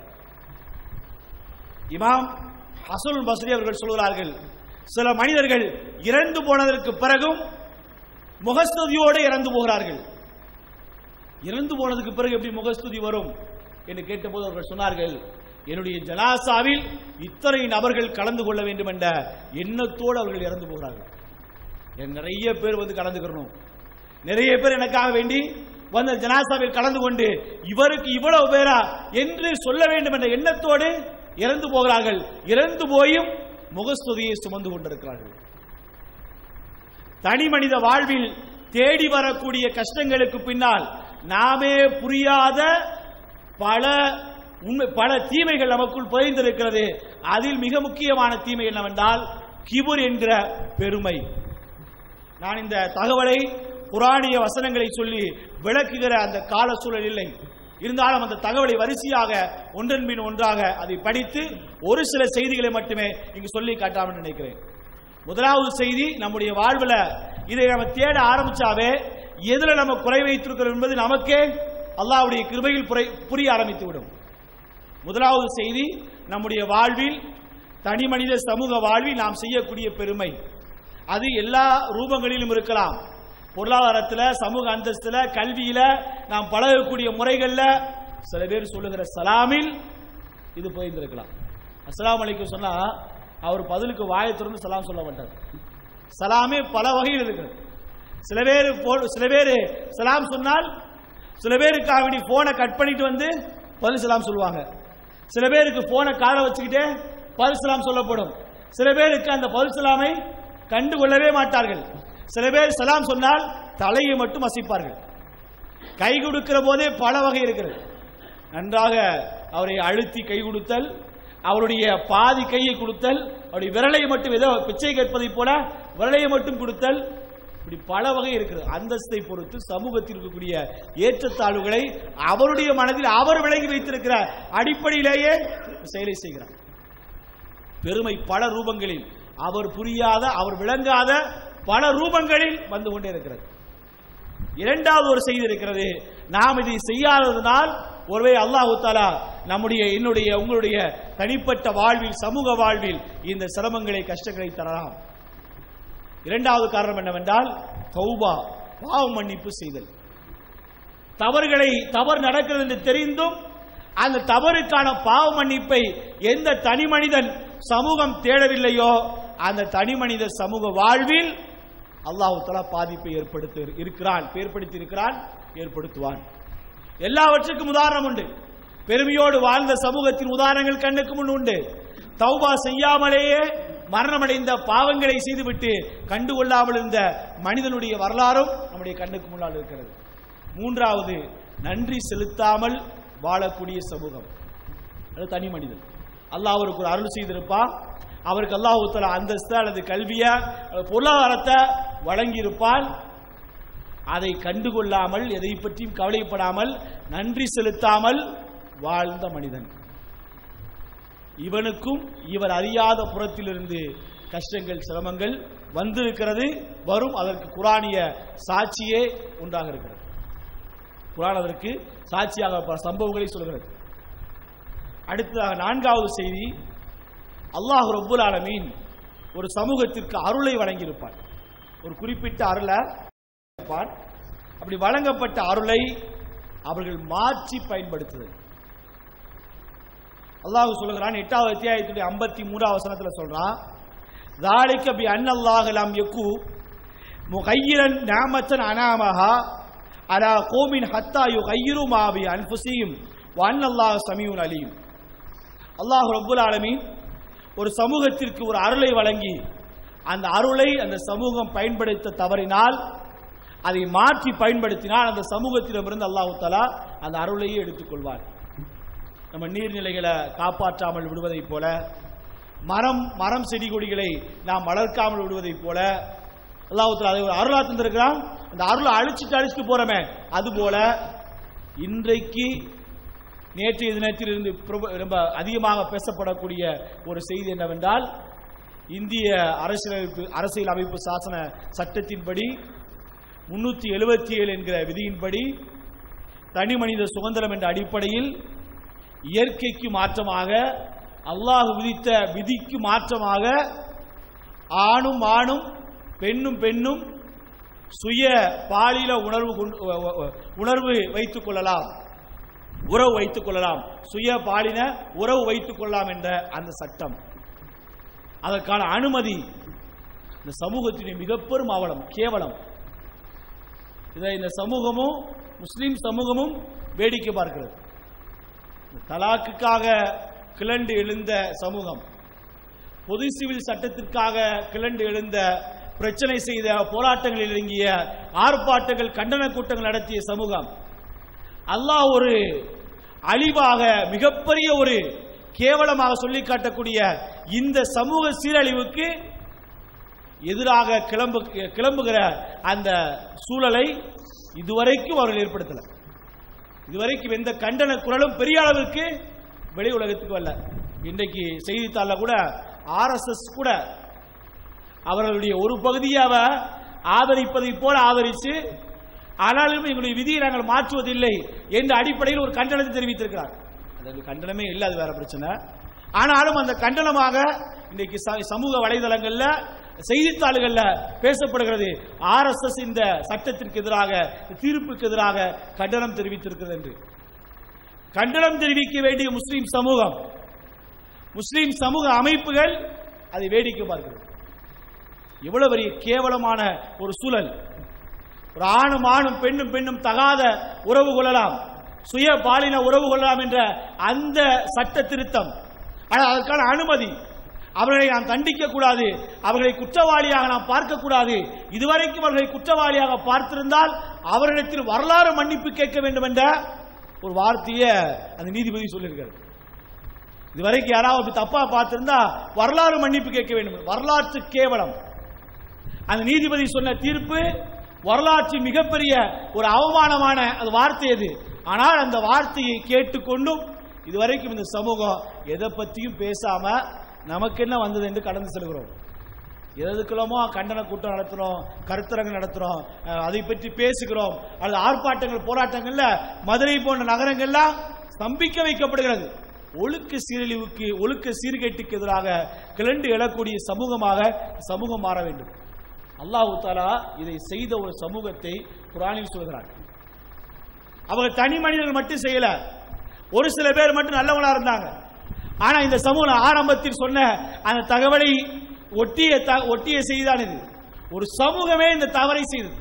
இமாம் ஹசனுல் பஸ்ரி அவர்கள் சொல்கிறார்கள் சில மனிதர்கள் இறந்து போனதற்கு பிறகும் முகஸ்துதியோடு இறந்து போகிறார்கள் இறந்து போனதுக்கு பிறகு எப்படி முகஸ்துதி வரும் என்று கேட்டபோது அவர்கள் சொன்னார்கள் என்னுடைய ஜனாசாவில் இத்தனை நபர்கள் கலந்து கொள்ள வேண்டும் என்ற எண்ணத்தோடு அவர்கள் இறந்து போகிறார்கள் என் நிறைய பேர் வந்து கலந்துக்கிறணும் நிறைய பேர் எனக்காக வேண்டி வந்த ஜனாசாவில் கலந்து கொண்டு இவருக்கு இவ்வளவு பேரா என்று சொல்ல வேண்டும் என்ற எண்ணத்தோடு இறந்து போகிறார்கள் இறந்து போயும் முகஸ்துதியை சுமந்து கொண்டிருக்கிறார்கள் தனி மனித வாழ்வில் தேடி வரக்கூடிய கஷ்டங்களுக்கு பின்னால் நாமே புரியாத பல உண்மை பல தீமைகள் நமக்குள் புதைந்திருக்கிறது அதில் மிக முக்கியமான தீமை என்னவென்றால் கிபுர் என்கிற பெருமை நான் இந்த தகவலை குரானிய வசனங்களை சொல்லி விளக்குகிற அந்த கால சூழல் இல்லை இருந்தாலும் அந்த தகவலை வரிசையாக ஒன்றன் பின் ஒன்றாக அதை படித்து ஒரு சில செய்திகளை மட்டுமே இங்கு சொல்லி காட்டாமல் நினைக்கிறேன் முதலாவது செய்தி நம்முடைய வாழ்வில் இதை நம்ம தேட ஆரம்பிச்சாவே எதுல நம்ம குறை வைத்திருக்கிறோம் என்பது நமக்கே அல்லாஹ்வுடைய கிருபையில் புரை- புரிய ஆரம்பித்து விடும் முதலாவது செய்தி நம்முடைய வாழ்வில் தனி மனித சமூக வாழ்வில் நாம் செய்யக்கூடிய பெருமை அது எல்லா ரூபங்களிலும் இருக்கலாம் பொருளாதாரத்தில் சமூக அந்தஸ்துல கல்வியில நாம் பழகக்கூடிய முறைகள்ல சில பேர் சொல்லுகிற சலாமில் இது போயிருந்திருக்கலாம் அஸ்ஸலாமு அலைக்கும் சொன்னா அவர் பதிலுக்கு வாயை திறந்து சலாம் சொல்ல மாட்டார் சலாமே பல வகையில் இருக்குது சில பேர் போ- சில பேர் சலாம் சொன்னால் சில பேருக்காக வேண்டி போனை கட் பண்ணிட்டு வந்து பதில் சலாம் சொல்லுவாங்க சில பேருக்கு போனை காலை வச்சுக்கிட்டே பதில் சலாம் சொல்லப்படும் சில பேருக்கு அந்த பதில் சலாமை கண்டுகொள்ளவே மாட்டார்கள் சில பேர் சலாம் சொன்னால் தலையை மட்டும் அசைப்பார்கள் கை கொடுக்கிற போதே பல வகை இருக்கிறது நன்றாக அவரை அழுத்தி கை கொடுத்தல் அவருடைய பாதி கையை கொடுத்தல் அவருடைய விரலை மட்டும் ஏதோ பிச்சை கேட்பதைப் போல விரலையை மட்டும் கொடுத்தல் இப்படி பல வகை இருக்கிறது அந்தஸ்தை பொறுத்து சமூகத்தில் இருக்கக்கூடிய ஏற்றத்தாழ்வுகளை அவருடைய மனதில் அவர் விளங்கி வைத்திருக்கிற அடிப்படையிலேயே செயலை செய்கிறார் பெருமை பல ரூபங்களில் அவர் புரியாத அவர் விளங்காத பல ரூபங்களில் வந்து கொண்டே இருக்கிறது இரண்டாவது ஒரு செய்தி இருக்கிறது நாம் இதை செய்யாததனால் ஒருவேளை அல்லாஹு தாலா நம்முடைய என்னுடைய உங்களுடைய தனிப்பட்ட வாழ்வில் சமூக வாழ்வில் இந்த சிரமங்களை கஷ்டங்களை தரலாம் இரண்டாவது காரணம் என்னவென்றால் தௌபா பாவ மன்னிப்பு செய்தல் தவறுகளை தவறு நடக்கிறது என்று தெரிந்தும் அந்த தவறுக்கான பாவ மன்னிப்பை எந்த தனி மனிதன் சமூகம் தேடவில்லையோ அந்த தனி மனித சமூக வாழ்வில் அல்லாஹு தஆலா பாதிப்பை ஏற்படுத்தி இருக்கிறான் ஏற்படுத்தி இருக்கிறான் ஏற்படுத்துவான் எல்லாவற்றுக்கும் உதாரணம் உண்டு பெருமையோடு வாழ்ந்த சமூகத்தின் உதாரணங்கள் கண்ணுக்கு முன் உண்டு தௌபா செய்யாமலேயே மரணமடைந்த பாவங்களை செய்துவிட்டு கண்டுகொள்ளாமல் இருந்த மனிதனுடைய வரலாறும் நம்முடைய கண்ணுக்கு முன்னால் இருக்கிறது மூன்றாவது நன்றி செலுத்தாமல் வாழக்கூடிய சமூகம் அது தனி மனிதன் அல்லாஹ் அவருக்கு ஒரு அருள் செய்திருப்பான் அவருக்கு அல்லாஹ் தஆலா அந்தஸ்து அல்லது கல்வியை அல்லது பொருளாதாரத்தை வழங்கியிருப்பான் அதை கண்டுகொள்ளாமல் எதை பற்றியும் கவலைப்படாமல் நன்றி செலுத்தாமல் வாழ்ந்த மனிதன் இவனுக்கும் இவர் அறியாத புறத்திலிருந்து கஷ்டங்கள் சிரமங்கள் வந்திருக்கிறது வரும் அதற்கு குரானிய சாட்சியே ஒன்றாக இருக்கிறது குரான் அதற்கு சாட்சியாக பல சம்பவங்களை சொல்கிறது அடுத்ததாக நான்காவது செய்தி அல்லாஹ் ரப்புல் ஆலமீன் ஒரு சமூகத்திற்கு அருளை வழங்கியிருப்பான் ஒரு குறிப்பிட்ட அருளை இருப்பான். அப்படி வழங்கப்பட்ட அருளை அவர்கள் மாற்றி பயன்படுத்துதல் அல்லாஹ் சொல்லுகிறான் எட்டாவது அத்தியாயத்துடைய ஐம்பத்தி மூணாவது வசனத்துல சொல்றான் ذَلِكَ بِأَنَّ اللَّهَ لَمْ يَكُ مُغَيِّرًا نِعْمَةً أَنْعَمَهَا على قوم حتى يغيروا ما بأنفسهم وأن الله سميع عليم அல்லாஹ் ரப்புல் ஆலமீன் ஒரு சமூகத்திற்கு ஒரு அருளை வழங்கி அந்த அருளை அந்த சமூகம் பயன்படுத்த தவறினால் அதை மாற்றி பயன்படுத்தினால் அந்த சமூகத்திடமிருந்து அல்லாஹு தஆலா அந்த அருளையே எடுத்துக்கொள்வார் நம்ம நீர்நிலைகளை காப்பாற்றாமல் விடுவதைப் போல மரம் மரம் செடி கொடிகளை நாம் வளர்க்காமல் விடுவதைப் போல அல்லாஹ் தஆலா அதை ஒரு அருளா தந்திருக்கிறான் அந்த அருளை அழிச்சிட்டு அழிச்சிட்டு போறோமே அது போல இன்றைக்கு நேற்றைய தினத்தில் இருந்து பிரப- ரொம்ப அதிகமாக பேசப்படக்கூடிய ஒரு செய்தி என்னவென்றால் இந்திய அரசியலமைப்பு அரசியல் அமைப்பு சாசன சட்டத்தின்படி முன்னூத்தி எழுபத்தி ஏழு என்கிற விதியின்படி தனி மனித சுதந்திரம் என்ற அடிப்படையில் இயற்கைக்கு மாற்றமாக அல்லாஹ் விதித்த விதிக்கு மாற்றமாக ஆணும் ஆணும் பெண்ணும் பெண்ணும் சுய பாலில உணர்வு கொண்டு- உ- உ- உணர்வு வைத்துக் கொள்ளலாம் உறவு வைத்துக் கொள்ளலாம் சுய பாலின உறவு வைத்துக் கொள்ளலாம் என்ற அந்த சட்டம் அதற்கான அனுமதி இந்த சமூகத்தினுடைய மிக பெரும் அவலம் கேவலம் இதை இந்த சமூகமும் முஸ்லிம் சமூகமும் வேடிக்கை பார்க்கிறது தலாக்குக்காக கிளண்டு எழுந்த சமூகம் பொது சிவில் சட்டத்திற்காக கிளண்டு எழுந்த பிரச்சனை செய்த போராட்டங்களில் இறங்கிய ஆர்ப்பாட்டங்கள் கண்டன கூட்டங்கள் நடத்திய சமூகம் அல்லாஹ் ஒரு அழிவாக மிகப்பெரிய ஒரு கேவலமாக சொல்லி காட்டக்கூடிய இந்த சமூக சீரழிவுக்கு எதிராக கிளம்பு கிளம்புகிற அந்த சூழலை இதுவரைக்கும் அவர்கள் ஏற்படுத்தல இதுவரைக்கும் எந்த கண்டன குரலும் பெரிய அளவிற்கு வெளி உலகத்துக்கு வரல இன்றைக்கு செய்தித்தாளில் கூட ஆர்எஸ்எஸ் கூட அவர்களுடைய ஒரு பகுதியை ஆதரிப்பதை போல ஆதரித்து ஆனாலும் எங்களுடைய விதியை நாங்கள் மாற்றுவதில்லை என்ற அடிப்படையில் ஒரு கண்டனத்தை தெரிவித்திருக்கிறார் அதற்கு கண்டனமே இல்லை அது வேற பிரச்சனை ஆனாலும் அந்த கண்டனமாக இன்றைக்கு ச- சமூக வலைதளங்கள்ல செய்தித்தாள்கள்ல பேசப்படுகிறது ஆர்எஸ்எஸ் இந்த சட்டத்திற்கு எதிராக தீர்ப்புக்கு எதிராக கண்டனம் தெரிவித்திருக்கிறது என்று கண்டனம் தெரிவிக்க வேண்டிய முஸ்லிம் சமூகம் முஸ்லிம் சமூக அமைப்புகள் அதை வேடிக்கை பார்க்கிறது எவ்வளவு பெரிய கேவலமான ஒரு சூழல் ஒரு ஆணும் ஆணும் பெண்ணும் பெண்ணும் தகாத உறவு கொள்ளலாம் சுய பாலின உறவு கொள்ளலாம் என்ற அந்த சட்ட திருத்தம் ஆனால் அதற்கான அனுமதி அவர்களை நாம் தண்டிக்க கூடாது அவர்களை குற்றவாளியாக நாம் பார்க்க கூடாது இதுவரைக்கும் அவர்களை குற்றவாளியாக பார்த்திருந்தால் அவரிடத்தில் வரலாறு மன்னிப்பு கேட்க வேண்டும் என்ற ஒரு வார்த்தையை அந்த நீதிபதி சொல்லியிருக்காரு இதுவரைக்கும் யாராவது அப்படி தப்பா பார்த்திருந்தா வரலாறு மன்னிப்பு கேட்க வேண்டும் வரலாற்று கேவலம் அந்த நீதிபதி சொன்ன தீர்ப்பு வரலாற்றில் மிகப்பெரிய ஒரு அவமானமான அது வார்த்தை அது ஆனால் அந்த வார்த்தையை கேட்டுக்கொண்டும் இதுவரைக்கும் இந்த சமூகம் எதை பற்றியும் பேசாம நமக்கு என்ன வந்தது என்று கடந்து செல்கிறோம் எதுக்குள்ளமோ கண்டன கூட்டம் நடத்துறோம் கருத்தரங்கு நடத்துறோம் அஹ், அதை பற்றி பேசுகிறோம் அல்லது ஆர்ப்பாட்டங்கள் போராட்டங்கள்ல மதுரை போன்ற நகரங்கள்லாம் ஸ்தம்பிக்க வைக்கப்படுகிறது ஒழுக்க சீரழிவுக்கு ஒழுக்க சீர்கேட்டுக்கு எதிராக கிளண்டு எழக்கூடிய சமூகமாக சமூகம் மாற வேண்டும் அல்லாஹ் தாலா இதை செய்த ஒரு சமூகத்தை குரானில் சொல்கிறார் அவங்க தனி மனிதர்கள் மட்டும் செய்யல ஒரு சில பேர் மட்டும் நல்லவங்களா இருந்தாங்க ஆனா இந்த சமூகம் ஆரம்பத்தில் சொன்ன அந்த தகவலை ஒட்டிய த- ஒட்டிய செய்தான் இது ஒரு சமூகமே இந்த தவறை செய்தது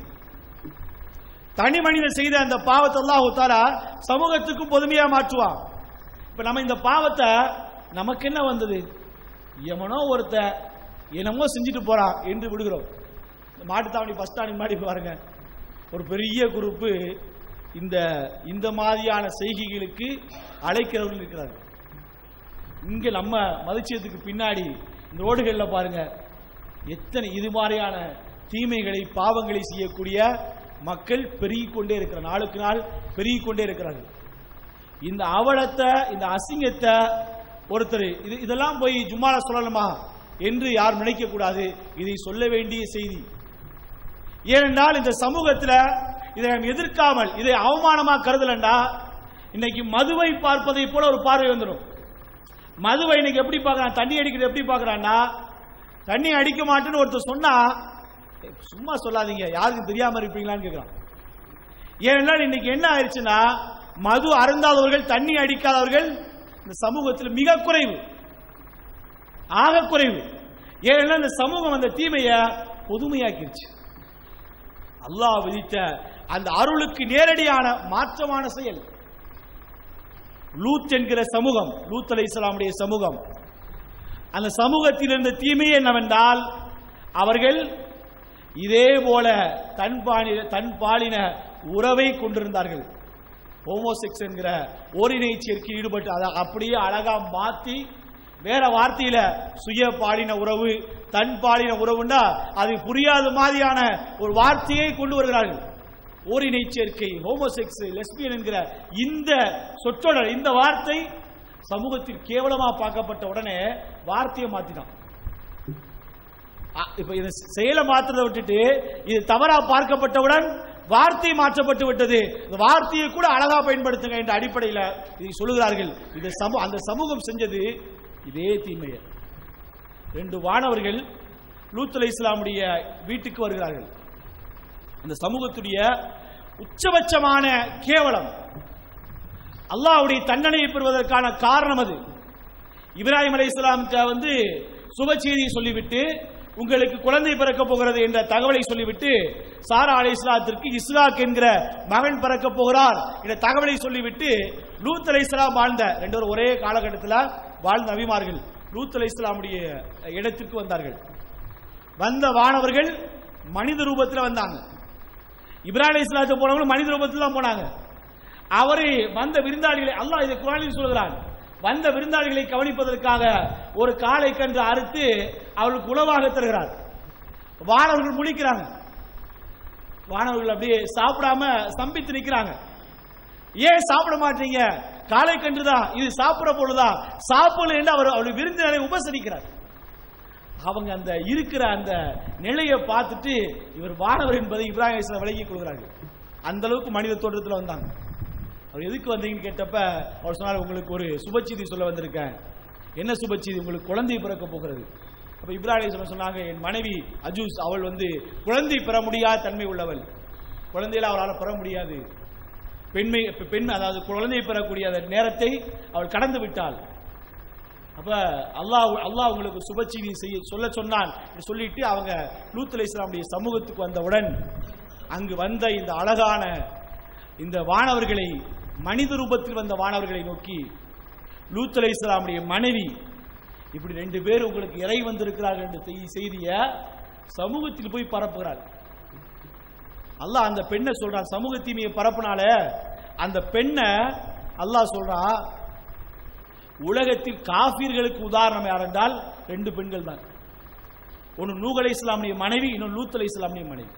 தனி மனிதன் செய்த அந்த பாவத்தை அல்லாஹ் தாலா சமூகத்துக்கும் பொதுமையா மாற்றுவான் இப்ப நம்ம இந்த பாவத்தை நமக்கு என்ன வந்தது எவனோ ஒருத்த என்னமோ செஞ்சுட்டு போறான் என்று விடுகிறோம் இந்த மாட்டுத்தாவணி பஸ் ஸ்டாண்டிங் மாடி பாருங்க ஒரு பெரிய குரூப்பு இந்த இந்த மாதிரியான செய்கைகளுக்கு அழைக்கிறவர்கள் இருக்கிறார்கள் இங்க நம்ம மதிச்சியத்துக்கு பின்னாடி இந்த ரோடுகளில் பாருங்க எத்தனை இது மாதிரியான தீமைகளை பாவங்களை செய்யக்கூடிய மக்கள் பெருகிக் கொண்டே இருக்கிற நாளுக்கு நாள் பெருகிக் கொண்டே இருக்கிறார்கள் இந்த அவலத்தை இந்த அசிங்கத்தை ஒருத்தர் இது இதெல்லாம் போய் ஜும்மால சொல்லணுமா என்று யார் நினைக்க கூடாது இதை சொல்ல வேண்டிய செய்தி ஏனென்றால் இந்த சமூகத்தில் இதை நாம் எதிர்க்காமல் இதை அவமானமா கருதலண்டா இன்னைக்கு மதுவை பார்ப்பதை போல ஒரு பார்வை வந்துடும் மதுவை இன்னைக்கு எப்படி பார்க்கறான் தண்ணி அடிக்கிறது எப்படி பார்க்கறான்னா தண்ணி அடிக்க மாட்டேன்னு ஒருத்தர் சொன்னா "ஏய், சும்மா சொல்லாதீங்க யாருக்கு தெரியாம இருப்பீங்களான்னு கேட்கறான் ஏனென்றால் இன்னைக்கு என்ன ஆயிடுச்சுன்னா மது அருந்தாதவர்கள் தண்ணி அடிக்காதவர்கள் இந்த சமூகத்தில் மிக குறைவு ஆக குறைவு ஏனென்றால் இந்த சமூகம் அந்த தீமையை பொதுமையாக்கிருச்சு அல்லாஹ் விதித்த அந்த அருளுக்கு நேரடியான மாற்றமான செயல் லூத் என்கிற சமூகம் லூத் அலை இஸ்லாமுடைய சமூகம் அந்த சமூகத்தில் இருந்த தீமை என்னவென்றால் அவர்கள் இதே போல தன் பாலின தன் பாலின உறவை கொண்டிருந்தார்கள் ஹோமோசெக்ஸ் என்கிற ஓரினை சேர்க்கையில் ஈடுபட்டு அதை அப்படியே அழகா மாத்தி வேற வார்த்தையில சுய பாலின உறவு தன் பாலின உறவுன்னா அது புரியாத மாதிரியான ஒரு வார்த்தையை கொண்டு வருகிறார்கள் ஓரினை சேர்க்கை ஹோமோசெக்ஸ் லெஸ்பியன் என்கிற இந்த சொற்றொடர் இந்த வார்த்தை சமூகத்தில் கேவலமா பார்க்கப்பட்ட உடனே வார்த்தையை மாத்தினான் அ- இப்ப இது செயலை மாத்துறதை விட்டுட்டு இது தவறா பார்க்கப்பட்டவுடன் வார்த்தை மாற்றப்பட்டு விட்டது இந்த வார்த்தையை கூட அழகா பயன்படுத்துங்க என்ற அடிப்படையில் இதை சொல்லுகிறார்கள் இந்த சமூக அந்த சமூகம் செஞ்சது இதே தீமையை ரெண்டு வானவர்கள் லூத் அலை இஸ்லாமுடைய வீட்டுக்கு வருகிறார்கள் அந்த சமூகத்துடைய உச்சபட்சமான கேவலம் அல்லாஹ்வுடைய தண்டனையை பெறுவதற்கான காரணம் அது இப்ராஹிம் அலை இஸ்லாமுக்கு வந்து சுப செய்தியை சொல்லிவிட்டு உங்களுக்கு குழந்தை பிறக்க போகிறது என்ற தகவலை சொல்லிவிட்டு சாரா அலை இஸ்லாத்திற்கு இஸ்லாக் என்கிற மகன் பிறக்க போகிறார் என்ற தகவலை சொல்லிவிட்டு லூத் அலை இஸ்லாம் வாழ்ந்த ரெண்டு பேரும் ஒரே காலகட்டத்தில் வாழ்ந்த நபிமார்கள் லூத் அலை இஸ்லாமுடைய இடத்திற்கு வந்தார்கள் வந்த வானவர்கள் மனித ரூபத்தில் வந்தாங்க இப்ராஹிம் இஸ்லாத்து போனவங்க மனித ரூபத்தில் தான் போனாங்க அவரு வந்த விருந்தாளிகளை அல்லாஹ் இதை குரானில் சொல்கிறான் வந்த விருந்தாளிகளை கவனிப்பதற்காக ஒரு காளை கன்று அறுத்து அவர்களுக்கு உணவாக தருகிறார் வானவர்கள் முழிக்கிறாங்க வானவர்கள் அப்படியே சாப்பிடாம ஸ்தம்பித்து நிக்கிறாங்க ஏன் சாப்பிட மாட்டீங்க காளை கன்று தான் இது சாப்பிட பொழுதா சாப்பிடல என்று அவர் அவருடைய விருந்தினரை உபசரிக்கிறார் அவங்க அந்த இருக்கிற அந்த நிலையை பார்த்துட்டு இவர் வானவர் என்பதை இப்ராஹிம் அலைஹிஸ்ஸலாம் விலகிக் கொள்கிறார்கள் அந்த அளவுக்கு மனித தோற்றத்தில் வந்தாங்க அவர் எதுக்கு வந்தீங்கன்னு கேட்டப்ப அவர் சொன்னார் உங்களுக்கு ஒரு சுபச்செய்தி சொல்ல வந்திருக்கேன் என்ன சுபச்செய்தி உங்களுக்கு குழந்தை பிறக்க போகிறது அப்ப இப்ராஹிம் அலைஹிஸ்ஸலாம் சொன்னாங்க என் மனைவி அஜூஸ் அவள் வந்து குழந்தை பெற முடியாத தன்மை உள்ளவள் குழந்தையில அவளால் பெற முடியாது பெண்மை பெண் அதாவது குழந்தை பெறக்கூடிய அந்த நேரத்தை அவள் கடந்து விட்டாள் அப்ப அல்லாஹ் அல்லாஹ் உங்களுக்கு சுபச்செய்தி செய்ய சொல்ல சொன்னான் என்று சொல்லிட்டு அவங்க லூத் அலைஹிஸ்ஸலாமுடைய சமூகத்துக்கு வந்தவுடன் அங்கு வந்த இந்த அழகான இந்த வானவர்களை மனித ரூபத்தில் வந்த வானவர்களை நோக்கி லூத் அலைஹிஸ்ஸலாமுடைய மனைவி இப்படி ரெண்டு பேர் உங்களுக்கு இறை வந்திருக்கிறார்கள் என்ற செய்- செய்தியை சமூகத்தில் போய் பரப்புகிறார் அல்லாஹ் அந்த பெண்ணை சொல்றான் சமூக தீமையை பரப்புனால அந்த பெண்ணை அல்லாஹ் சொல்றான் உலகத்தில் காபீர்களுக்கு உதாரணம் யார் என்றால் ரெண்டு பெண்கள் தான் ஒன்னு நூக் அலை இஸ்லாமுடைய மனைவி இன்னொன்று லூத் அலை இஸ்லாமுடைய மனைவி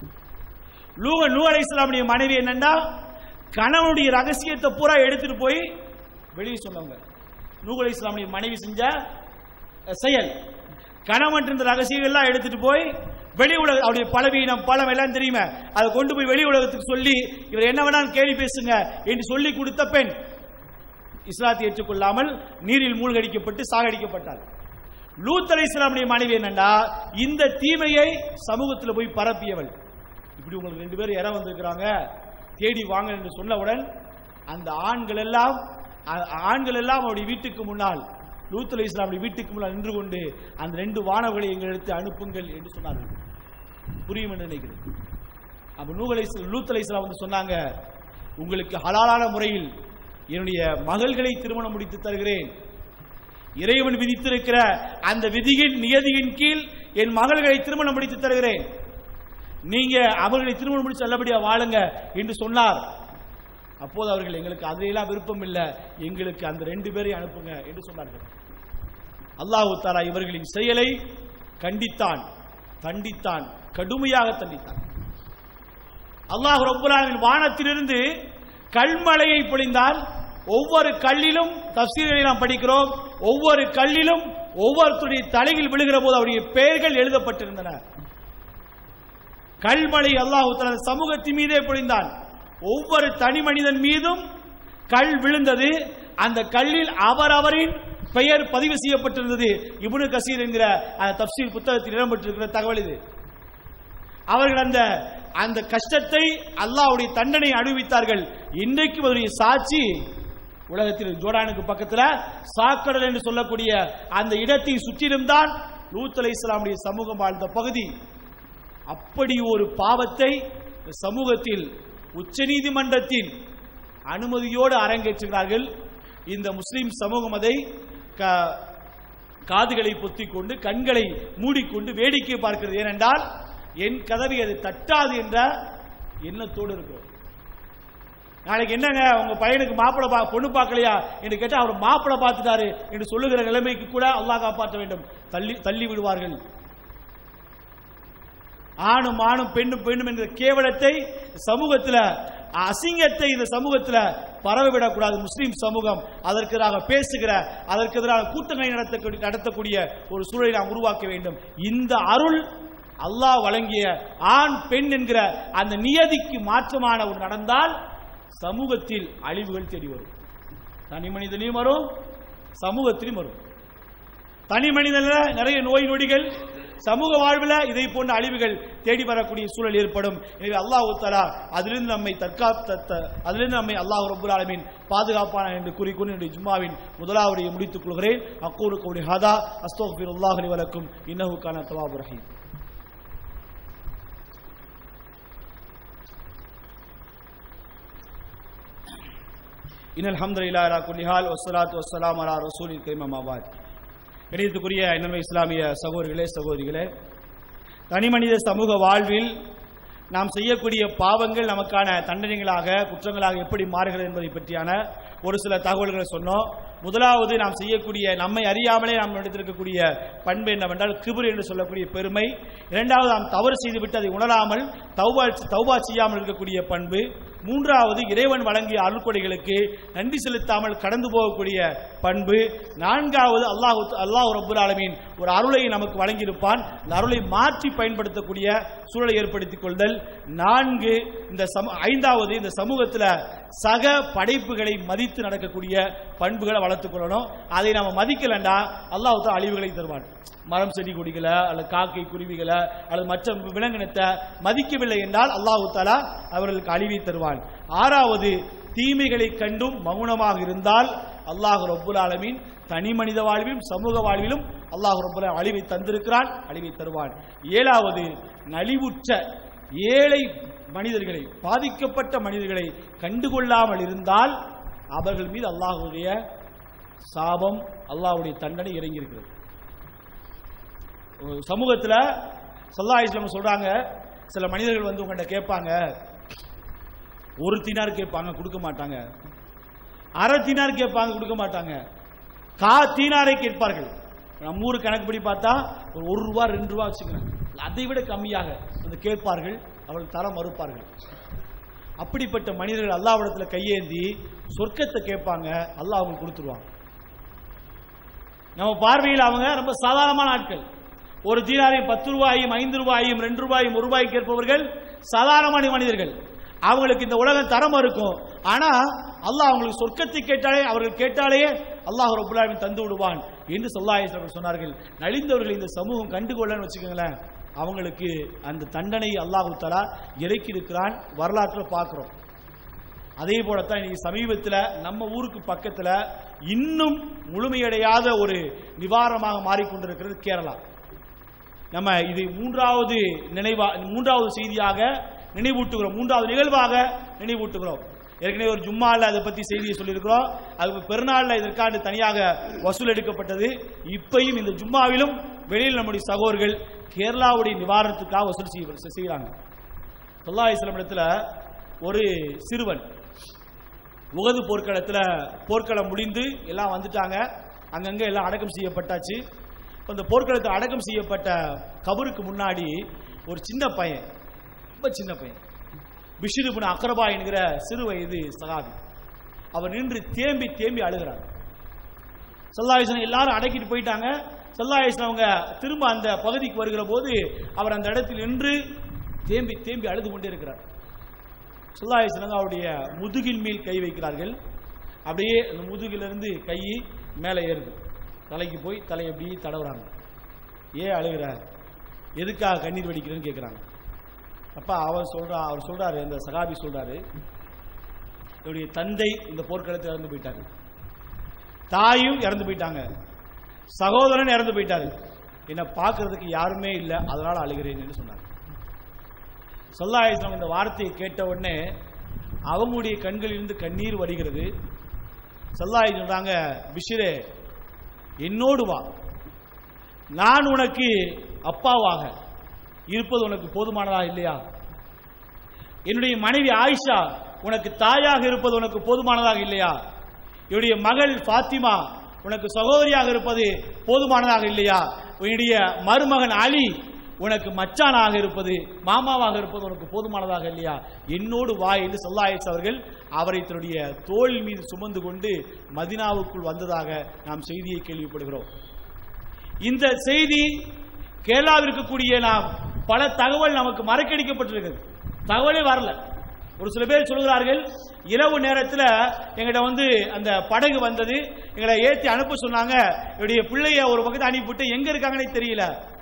லூக நூ அலை இஸ்லாமுடைய மனைவி என்னன்னா கணவனுடைய ரகசியத்தை பூரா எடுத்துட்டு போய் வெளியே சொன்னவங்க நூக் அலை இஸ்லாமுடைய மனைவி செஞ்ச அஹ், செயல் கணவன் இருந்த ரகசியம் எல்லாம் எடுத்துட்டு போய் வெளி உலக அவருடைய பலவீனம் பலம் எல்லாம் தெரியுமே அதை கொண்டு போய் வெளி உலகத்துக்கு சொல்லி இவர் என்ன வேணாலும் கேள்வி பேசுங்க என்று சொல்லி கொடுத்த பெண் இஸ்லாத்தை ஏற்றுக்கொள்ளாமல் நீரில் மூழ்கடிக்கப்பட்டு சாகடிக்கப்பட்டார் லூத் அலை இஸ்லாமுடைய மனைவி என்னண்டா இந்த தீமையை சமூகத்தில் போய் பரப்பியவள் இப்படி உங்களுக்கு ரெண்டு பேரும் இற வந்திருக்கிறாங்க தேடி வாங்க என்று சொன்னவுடன் அந்த ஆண்கள் எல்லாம் ஆ- ஆண்கள் எல்லாம் அவருடைய வீட்டுக்கு முன்னால் லூத் அலை இஸ்லாமுடைய வீட்டுக்கு முன்னால் நின்று கொண்டு அந்த ரெண்டு வானவர்களை எங்களுக்கு அனுப்புங்கள் என்று சொன்னார்கள் புரியும் என்று நினைக்கிறேன் அப்ப நூகலை லூத் அலை இஸ்லாம் வந்து சொன்னாங்க உங்களுக்கு ஹலாலான முறையில் என்னுடைய மகள்களை திருமணம் முடித்து தருகிறேன் இறைவன் விதித்திருக்கிற அந்த விதியின் நியதியின் கீழ் என் மகள்களை திருமணம் முடித்து தருகிறேன் நீங்க அவர்களை திருமணம் முடிச்சு நல்லபடியா வாழுங்க என்று சொன்னார் அப்போது அவர்கள் எங்களுக்கு அதிலெல்லாம் விருப்பம் இல்லை எங்களுக்கு அந்த ரெண்டு பேரை அனுப்புங்க என்று சொன்னார்கள் அல்லாஹு தாலா இவர்களின் செயலை கண்டித்தான் தண்டித்தான் கடுமையாக தண்டித்தான் அல்லாஹ் ரப்புல்லாவின் வானத்திலிருந்து கல்மழையை பொழிந்தால் ஒவ்வொரு கல்லிலும் தப்சீர்களை நாம் படிக்கிறோம் ஒவ்வொரு கல்லிலும் ஒவ்வொருத்தருடைய தலையில் விழுகிற போது அவருடைய பெயர்கள் எழுதப்பட்டிருந்தன கல்மழை அல்லாஹ் தனது சமூகத்தின் மீதே பொழிந்தான் ஒவ்வொரு தனி மனிதன் மீதும் கல் விழுந்தது அந்த கல்லில் அவரவரின் பெயர் பதிவு செய்யப்பட்டிருந்தது இப்னு கசீர் என்கிற அந்த தப்சீர் புத்தகத்தில் இடம்பெற்றிருக்கிற தகவல் இது அவர்கள் அந்த அந்த கஷ்டத்தை அல்லாஹ்வுடைய தண்டனை அனுபவித்தார்கள் இன்றைக்கு அதனுடைய சாட்சி உலகத்தில் ஜோர்டானுக்கு பக்கத்தில் சாக்கடல் என்று சொல்லக்கூடிய அந்த இடத்தை சுற்றிலும் தான் லூத் அலை இஸ்லாமுடைய சமூகம் வாழ்ந்த பகுதி அப்படி ஒரு பாவத்தை இந்த சமூகத்தில் உச்சநீதிமன்றத்தின் அனுமதியோடு அரங்கேற்றுகிறார்கள் இந்த முஸ்லிம் சமூகம் அதை க- காதுகளை பொத்திக் கொண்டு கண்களை மூடிக்கொண்டு வேடிக்கை பார்க்கிறது ஏனென்றால் என் கதவை அது தட்டாது என்ற எண்ணத்தோடு இருக்கிறோம் நாளைக்கு என்னங்க உங்க பையனுக்கு மாப்பிளை பா பொண்ணு பார்க்கலையா என்று கேட்டா அவர் மாப்பிளை பார்த்துட்டாரு என்று சொல்லுகிற நிலைமைக்கு கூட அல்லாஹ் காப்பாற்ற வேண்டும் தள்ளி தள்ளி விடுவார்கள் ஆணும் ஆணும் பெண்ணும் பெண்ணும் என்ற கேவலத்தை சமூகத்தில் அசிங்கத்தை இந்த சமூகத்தில் பரவவிடக்கூடாது முஸ்லிம் சமூகம் அதற்கு எதிராக பேசுகிற அதற்கு எதிராக கூட்டங்களை நடத்தக்கூடிய நடத்தக்கூடிய ஒரு சூழலை நாம் உருவாக்க வேண்டும் இந்த அருள் அல்லாஹ் வழங்கிய ஆண் பெண் என்கிற அந்த நியதிக்கு மாற்றமான ஒரு நடந்தால் சமூகத்தில் அழிவுகள் தேடி வரும் தனி மனிதனையும் வரும் சமூகத்திலும் வரும் தனி மனிதன்ல நிறைய நோய் நொடிகள் சமூக வாழ்வில் இதை போன்ற அழிவுகள் தேடி வரக்கூடிய சூழல் ஏற்படும் எனவே அல்லாஹ் தஆலா அதிலிருந்து நம்மை தற்காத்த அதிலிருந்து நம்மை அல்லாஹ் ரப்பல் ஆலமீன் பாதுகாப்பான என்று கூறிக்கொண்டு என்னுடைய ஜும்மாவின் முதலாவதை முடித்துக் கொள்கிறேன் அக்கூறு கவுலி ஹதா அஸ்தோஃபிருல்லாஹ் லி வலக்கும் இன்னஹு கான தவாபுர் ரஹீம் இன் அல்ஹம்துலில்லாஹி அலா குல்லி ஹால் வஸ்ஸலாத்து வஸ்ஸலாம் அலா ரசூலில் கரீம் அம்மாபாத் கணியத்துக்குரிய இன்னமை இஸ்லாமிய சகோதரிகளே சகோதரிகளே தனி மனித சமூக வாழ்வில் நாம் செய்யக்கூடிய பாவங்கள் நமக்கான தண்டனைகளாக குற்றங்களாக எப்படி மாறுகிறது என்பதை பற்றியான ஒரு சில தகவல்களை சொன்னோம் முதலாவது நாம் செய்யக்கூடிய நம்மை அறியாமலே நாம் எடுத்திருக்கக்கூடிய பண்பு என்னவென்றால் கிபுர் என்று சொல்லக்கூடிய பெருமை இரண்டாவது நாம் தவறு செய்துவிட்டு அதை உணராமல் தௌபா தௌபா செய்யாமல் இருக்கக்கூடிய பண்பு மூன்றாவது இறைவன் வழங்கிய அருள்கொடைகளுக்கு நன்றி செலுத்தாமல் கடந்து போகக்கூடிய பண்பு நான்காவது அல்லாஹ் அல்லாஹ் ரப்புல் ஆலமீன் ஒரு அருளை நமக்கு வழங்கியிருப்பான் இந்த அருளை மாற்றி பயன்படுத்தக்கூடிய சூழலை ஏற்படுத்திக் கொள்தல் நான்கு இந்த சம ஐந்தாவது இந்த சமூகத்தில் சக படைப்புகளை மதித்து நடக்கக்கூடிய பண்புகளை வளர்த்துக் கொள்ளணும் அதை நாம மதிக்கலண்டா அல்லாஹ் தான் அழிவுகளை தருவான் மரம் செடி கொடிகளை அல்லது காக்கை குருவிகளை அல்லது மற்ற விலங்கினத்தை மதிக்கவில்லை என்றால் அல்லாஹு தாலா அவர்களுக்கு அழிவை தருவான் ஆறாவது தீமைகளை கண்டும் மௌனமாக இருந்தால் அல்லாஹ் ரப்புல் ஆலமீன் தனி மனித வாழ்விலும் சமூக வாழ்விலும் அல்லாஹ் ரப்புல் ஆலமீன் அழிவை தந்திருக்கிறான் அழிவை தருவான் ஏழாவது நலிவுற்ற ஏழை மனிதர்களை பாதிக்கப்பட்ட மனிதர்களை கண்டுகொள்ளாமல் இருந்தால் அவர்கள் மீது அல்லாஹ்வுடைய சாபம் அல்லாஹ்வுடைய தண்டனை இறங்கி இருக்கிறது சமூகத்தில் சல்லா இஸ்லாம் சொல்றாங்க சில மனிதர்கள் வந்து உங்கள்கிட்ட கேட்பாங்க ஒரு தினார் கேட்பாங்க கொடுக்க மாட்டாங்க அரை தினார் கேட்பாங்க கொடுக்க மாட்டாங்க கா தீனாரை கேட்பார்கள் நம்ம ஊர் கணக்குப்படி பார்த்தா ஒரு ஒரு ரூபா ரெண்டு ரூபா வச்சுக்கிறேன் அதை விட கம்மியாக வந்து கேட்பார்கள் அவர்கள் தர மறுப்பார்கள் அப்படிப்பட்ட மனிதர்கள் அல்லாவிடத்துல கையேந்தி சொர்க்கத்தை கேட்பாங்க அல்லாஹ் அவங்களுக்கு கொடுத்துருவாங்க நம்ம பார்வையில் அவங்க ரொம்ப சாதாரணமான ஆட்கள் ஒரு தீனாரையும் பத்து ரூபாயும் ஐந்து ரூபாயும் ரெண்டு ரூபாயும் ஒரு ரூபாய் கேட்பவர்கள் சாதாரணமான மனிதர்கள் அவங்களுக்கு இந்த உலகம் தரம் இருக்கும் ஆனா அல்லாஹ் அவங்களுக்கு சொர்க்கத்தை கேட்டாலே அவர்கள் கேட்டாலே அல்லாஹ் ரபுல்லாவின் தந்து விடுவான் என்று சொல்லாஹ் சொன்னார்கள் நலிந்தவர்கள் இந்த சமூகம் கண்டுகொள்ளன்னு வச்சுக்கோங்களேன் அவங்களுக்கு அந்த தண்டனை அல்லாஹு தலா இறக்கி இருக்கிறான் வரலாற்றில் பார்க்கிறோம் அதே போலத்தான் இன்னைக்கு சமீபத்தில் நம்ம ஊருக்கு பக்கத்தில் இன்னும் முழுமையடையாத ஒரு நிவாரணமாக மாறிக்கொண்டிருக்கிறது கேரளா நம்ம இது மூன்றாவது நினைவா மூன்றாவது செய்தியாக நினைவூட்டுகிறோம் மூன்றாவது நிகழ்வாக நினைவூட்டுகிறோம் ஏற்கனவே ஒரு ஜும்மால அதை பத்தி செய்தியை சொல்லியிருக்கிறோம் அது பெருநாள்ல இதற்காண்டு தனியாக வசூல் எடுக்கப்பட்டது இப்பையும் இந்த ஜும்மாவிலும் வெளியில் நம்முடைய சகோதரர்கள் கேரளாவுடைய நிவாரணத்துக்காக வசூல் செய்ய செய்கிறாங்க சொல்லா இஸ்லாம் இடத்துல ஒரு சிறுவன் உகது போர்க்களத்தில் போர்க்களம் முடிந்து எல்லாம் வந்துட்டாங்க அங்கங்கே எல்லாம் அடக்கம் செய்யப்பட்டாச்சு இப்போ இந்த போர்க்களத்தில் அடக்கம் செய்யப்பட்ட கபருக்கு முன்னாடி ஒரு சின்ன பையன் ரொம்ப சின்ன பையன் பிஷிருபுன் அக்ரபா என்கிற சிறு வயது சகாபி அவர் நின்று தேம்பி தேம்பி அழுகிறார் சல்லாஹிஸ்லாம் எல்லாரும் அடக்கிட்டு போயிட்டாங்க சல்லாஹிஸ்லாம் அவங்க திரும்ப அந்த பகுதிக்கு வருகிற போது அவர் அந்த இடத்தில் நின்று தேம்பி தேம்பி அழுது கொண்டே இருக்கிறார் சல்லாஹிஸ்லாம் அவருடைய முதுகின் மேல் கை வைக்கிறார்கள் அப்படியே அந்த முதுகிலிருந்து கை மேலே ஏறுது தலைக்கு போய் தலை அப்படியே தடவுறாங்க ஏன் அழுகிற எதுக்காக கண்ணீர் வடிக்கிறேன்னு கேட்குறாங்க அப்பா அவர் சொல்றா அவர் சொல்றாரு அந்த சகாபி சொல்றாரு இவருடைய தந்தை இந்த போர்க்களத்தில் இறந்து போயிட்டாரு தாயும் இறந்து போயிட்டாங்க சகோதரன் இறந்து போயிட்டாரு என்னை பார்க்கறதுக்கு யாருமே இல்லை அதனால அழுகிறேன் என்று சொன்னார் சொல்லாயுதம் இந்த வார்த்தையை கேட்ட உடனே அவங்களுடைய கண்களிலிருந்து கண்ணீர் வருகிறது சொல்லாயுதம் சொல்றாங்க பிஷிரே என்னோடு வா நான் உனக்கு அப்பாவாக இருப்பது உனக்கு போதுமானதா இல்லையா என்னுடைய மனைவி ஆயிஷா உனக்கு தாயாக இருப்பது உனக்கு போதுமானதாக இல்லையா என்னுடைய மகள் பாத்திமா உனக்கு சகோதரியாக இருப்பது போதுமானதாக இல்லையா உன்னுடைய மருமகன் அலி உனக்கு மச்சானாக இருப்பது மாமாவாக இருப்பது உனக்கு போதுமானதாக இல்லையா என்னோடு வா என்று சொல்லாயஸ் அவர்கள் அவரை தன்னுடைய தோல் மீது சுமந்து கொண்டு மதினாவுக்குள் வந்ததாக நாம் செய்தியை கேள்விப்படுகிறோம் இந்த செய்தி கேரளாவில் இருக்கக்கூடிய நாம் பல தகவல் நமக்கு மறக்கடிக்கப்பட்டிருக்கிறது தகவலே வரல ஒரு சில பேர் சொல்கிறார்கள் இரவு நேரத்தில் எங்கிட்ட வந்து அந்த படகு வந்தது எங்களை ஏற்றி அனுப்ப சொன்னாங்க என்னுடைய பிள்ளைய ஒரு பக்கத்தை அனுப்பிவிட்டு எங்க இருக்காங்கன்னே தெரியல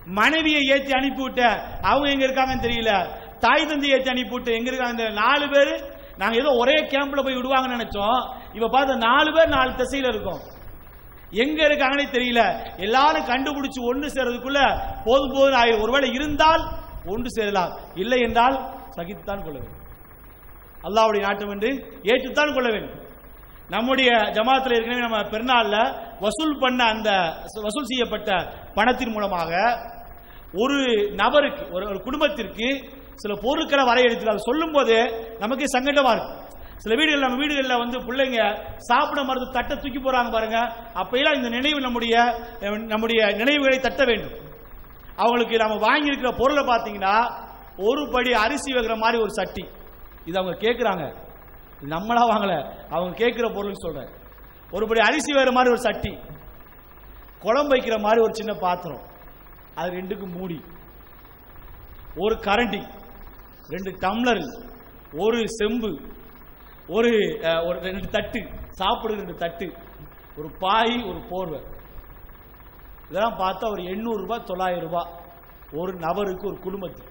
மனைவியை ஏத்தி அனுப்பிவிட்ட அவங்க எங்க இருக்காங்கன்னு தெரியல தாய் தந்தை ஏத்தி அனுப்பிவிட்டு எங்க இருக்காங்க தெரியல. நாலு பேர் நாங்க ஏதோ ஒரே கேம்ப்ல போய் விடுவாங்கன்னு நினைச்சோம் இப்ப பார்த்தா நாலு பேர் நாலு திசையில இருக்கோம் எங்க இருக்காங்கன்னே தெரியல எல்லாரும் கண்டுபிடிச்சு ஒன்று சேர்றதுக்குள்ள போதும் போதும் ஆயிரும் ஒருவேளை இருந்தால் ஒன்று சேரலாம் இல்லை என்றால் சகித்துத்தான் கொள்ள வேண்டும் அல்லாஹ்வுடைய நாட்டம் என்று ஏற்றுத்தான் கொள்ள வேண்டும் நம்முடைய ஜமாத்தில் ஏற்கனவே நம்ம பெருநாள்ல வசூல் பண்ண அந்த வசூல் செய்யப்பட்ட பணத்தின் மூலமாக ஒரு நபருக்கு ஒரு ஒரு குடும்பத்திற்கு சில பொருட்களை வரையறுத்து சொல்லும் போது நமக்கு சங்கடமா இருக்கு சில வீடுகள் நம்ம வீடுகளில் வந்து பிள்ளைங்க சாப்பிட மருந்து தட்டை தூக்கி போறாங்க பாருங்க அப்பெல்லாம் இந்த நினைவு நம்முடைய அஹ், நம்முடைய நினைவுகளை தட்ட வேண்டும் அவங்களுக்கு நம்ம வாங்கியிருக்கிற பொருளை பார்த்தீங்கன்னா ஒரு படி அரிசி வைக்கிற மாதிரி ஒரு சட்டி இது அவங்க கேட்குறாங்க இது நம்மளா வாங்கல அவங்க கேட்குற பொருள் சொல்றேன் ஒரு படி அரிசி வேற மாதிரி ஒரு சட்டி குழம்பு வைக்கிற மாதிரி ஒரு சின்ன பாத்திரம் அது ரெண்டுக்கு மூடி ஒரு கரண்டி ரெண்டு டம்ளர் ஒரு செம்பு ஒரு அஹ், ஒரு ரெண்டு தட்டு சாப்பிடுற ரெண்டு தட்டு ஒரு பாய் ஒரு போர்வை இதெல்லாம் பார்த்தா ஒரு எண்ணூறு ரூபாய் தொள்ளாயிரம் ரூபாய் ஒரு நபருக்கு ஒரு குடும்பத்துக்கு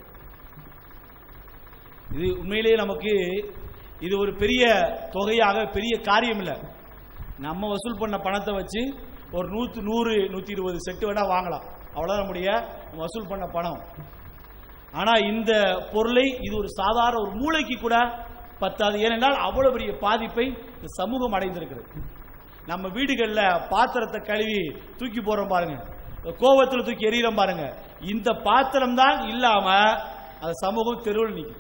இது உண்மையிலேயே நமக்கு இது ஒரு பெரிய தொகையாக பெரிய காரியம் இல்லை நம்ம வசூல் பண்ண பணத்தை வச்சு ஒரு நூற்று நூறு நூற்றி இருபது செட்டு வேணா வாங்கலாம் அவ்வளோதான் நம்முடைய நம்ம வசூல் பண்ண பணம் ஆனால் இந்த பொருளை இது ஒரு சாதாரண ஒரு மூளைக்கு கூட பத்தாது ஏனென்றால் அவ்வளவு பெரிய பாதிப்பை இந்த சமூகம் அடைந்திருக்கிறது நம்ம வீடுகளில் பாத்திரத்தை கழுவி தூக்கி போறோம் பாருங்க கோவத்தில் தூக்கி எறிகிறோம் பாருங்க இந்த பாத்திரம் தான் இல்லாம அந்த சமூகம் தெருவில் நிற்கும்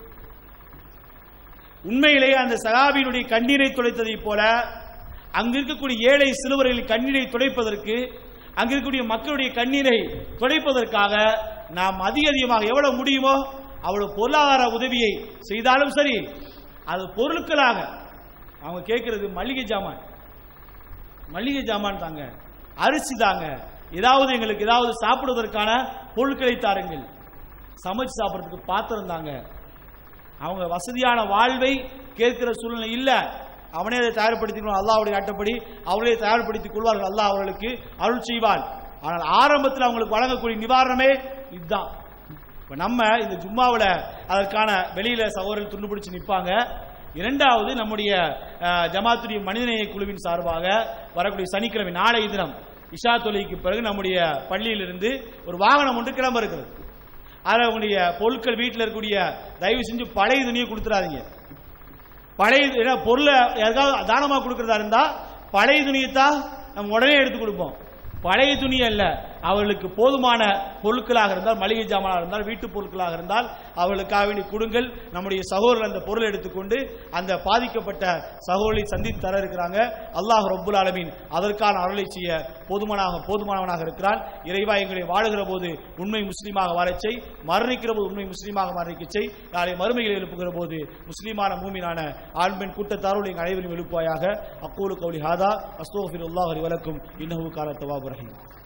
உண்மையிலேயே அந்த சகாபியினுடைய கண்ணீரை துடைத்ததைப் போல அங்கு இருக்கக்கூடிய ஏழை சிறுவர்களின் கண்ணீரை துடைப்பதற்கு அங்கு இருக்கக்கூடிய மக்களுடைய கண்ணீரை துடைப்பதற்காக நாம் அதிக அதிகமாக எவ்வளவு முடியுமோ அவ்வளவு பொருளாதார உதவியை செய்தாலும் சரி அது பொருட்களாக அவங்க கேட்கிறது மளிகை ஜாமான் மளிகை ஜாமான் தாங்க அரிசி தாங்க ஏதாவது எங்களுக்கு ஏதாவது சாப்பிடுவதற்கான பொருட்களை தாருங்கள் சமைச்சு சாப்பிட்றதுக்கு பாத்திரம் தாங்க அவங்க வசதியான வாழ்வை கேட்கிற சூழ்நிலை இல்ல அவனே அதை தயார்படுத்திக்கணும் அல்லாஹ்வுடைய ஆட்டப்படி அவர்களே தயார்படுத்திக் கொள்வார்கள் அல்லாஹ் அவர்களுக்கு அருள் செய்வான் ஆனால் ஆரம்பத்தில் அவங்களுக்கு வழங்கக்கூடிய நிவாரணமே இதுதான் இப்ப நம்ம இந்த ஜும்மாவில் அதற்கான வெளியில சகோதரர்கள் துண்டு பிடிச்சு நிற்பாங்க இரண்டாவது நம்முடைய அஹ், ஜமாத்துடைய மனிதநேய குழுவின் சார்பாக வரக்கூடிய சனிக்கிழமை நாளைய தினம் இஷா தொலைக்கு பிறகு நம்முடைய பள்ளியிலிருந்து ஒரு வாகனம் ஒன்று கிளம்ப இருக்கிறது அதில் உங்களுடைய பொருட்கள் வீட்டில் இருக்கக்கூடிய தயவு செஞ்சு பழைய துணியை கொடுத்துறாதீங்க பழைய ஏன்னா பொருளை யாருக்காவது தானமாக கொடுக்கறதா இருந்தா பழைய துணியை தான் நம்ம உடனே எடுத்து கொடுப்போம் பழைய துணி அல்ல அவர்களுக்கு போதுமான பொருட்களாக இருந்தால் மளிகை ஜாமானாக இருந்தால் வீட்டு பொருட்களாக இருந்தால் அவர்களுக்காக வேண்டி கொடுங்கள் நம்முடைய சகோதரர் அந்த பொருளை எடுத்துக்கொண்டு அந்த பாதிக்கப்பட்ட சகோதரை சந்தித்து தர இருக்கிறாங்க அல்லாஹ் ரப்புல் ஆலமீன் அதற்கான அருளை செய்ய போதுமானாக போதுமானவனாக இருக்கிறான் இறைவா எங்களை வாழுகிற போது உண்மை முஸ்லீமாக வாழச் செய் மரணிக்கிற போது உண்மை முஸ்லீமாக மரணிக்க செய் நாளை மறுமையில் எழுப்புகிற போது முஸ்லீமான மூமினான ஆண் பெண் கூட்டத்தாரோடு எங்கள் அனைவரும் எழுப்புவாயாக அக்கூலு கௌலி ஹாதா அஸ்தோஃபிர் அல்லாஹ் வலக்கும் இன்னஹு கால தவாபுரஹீம்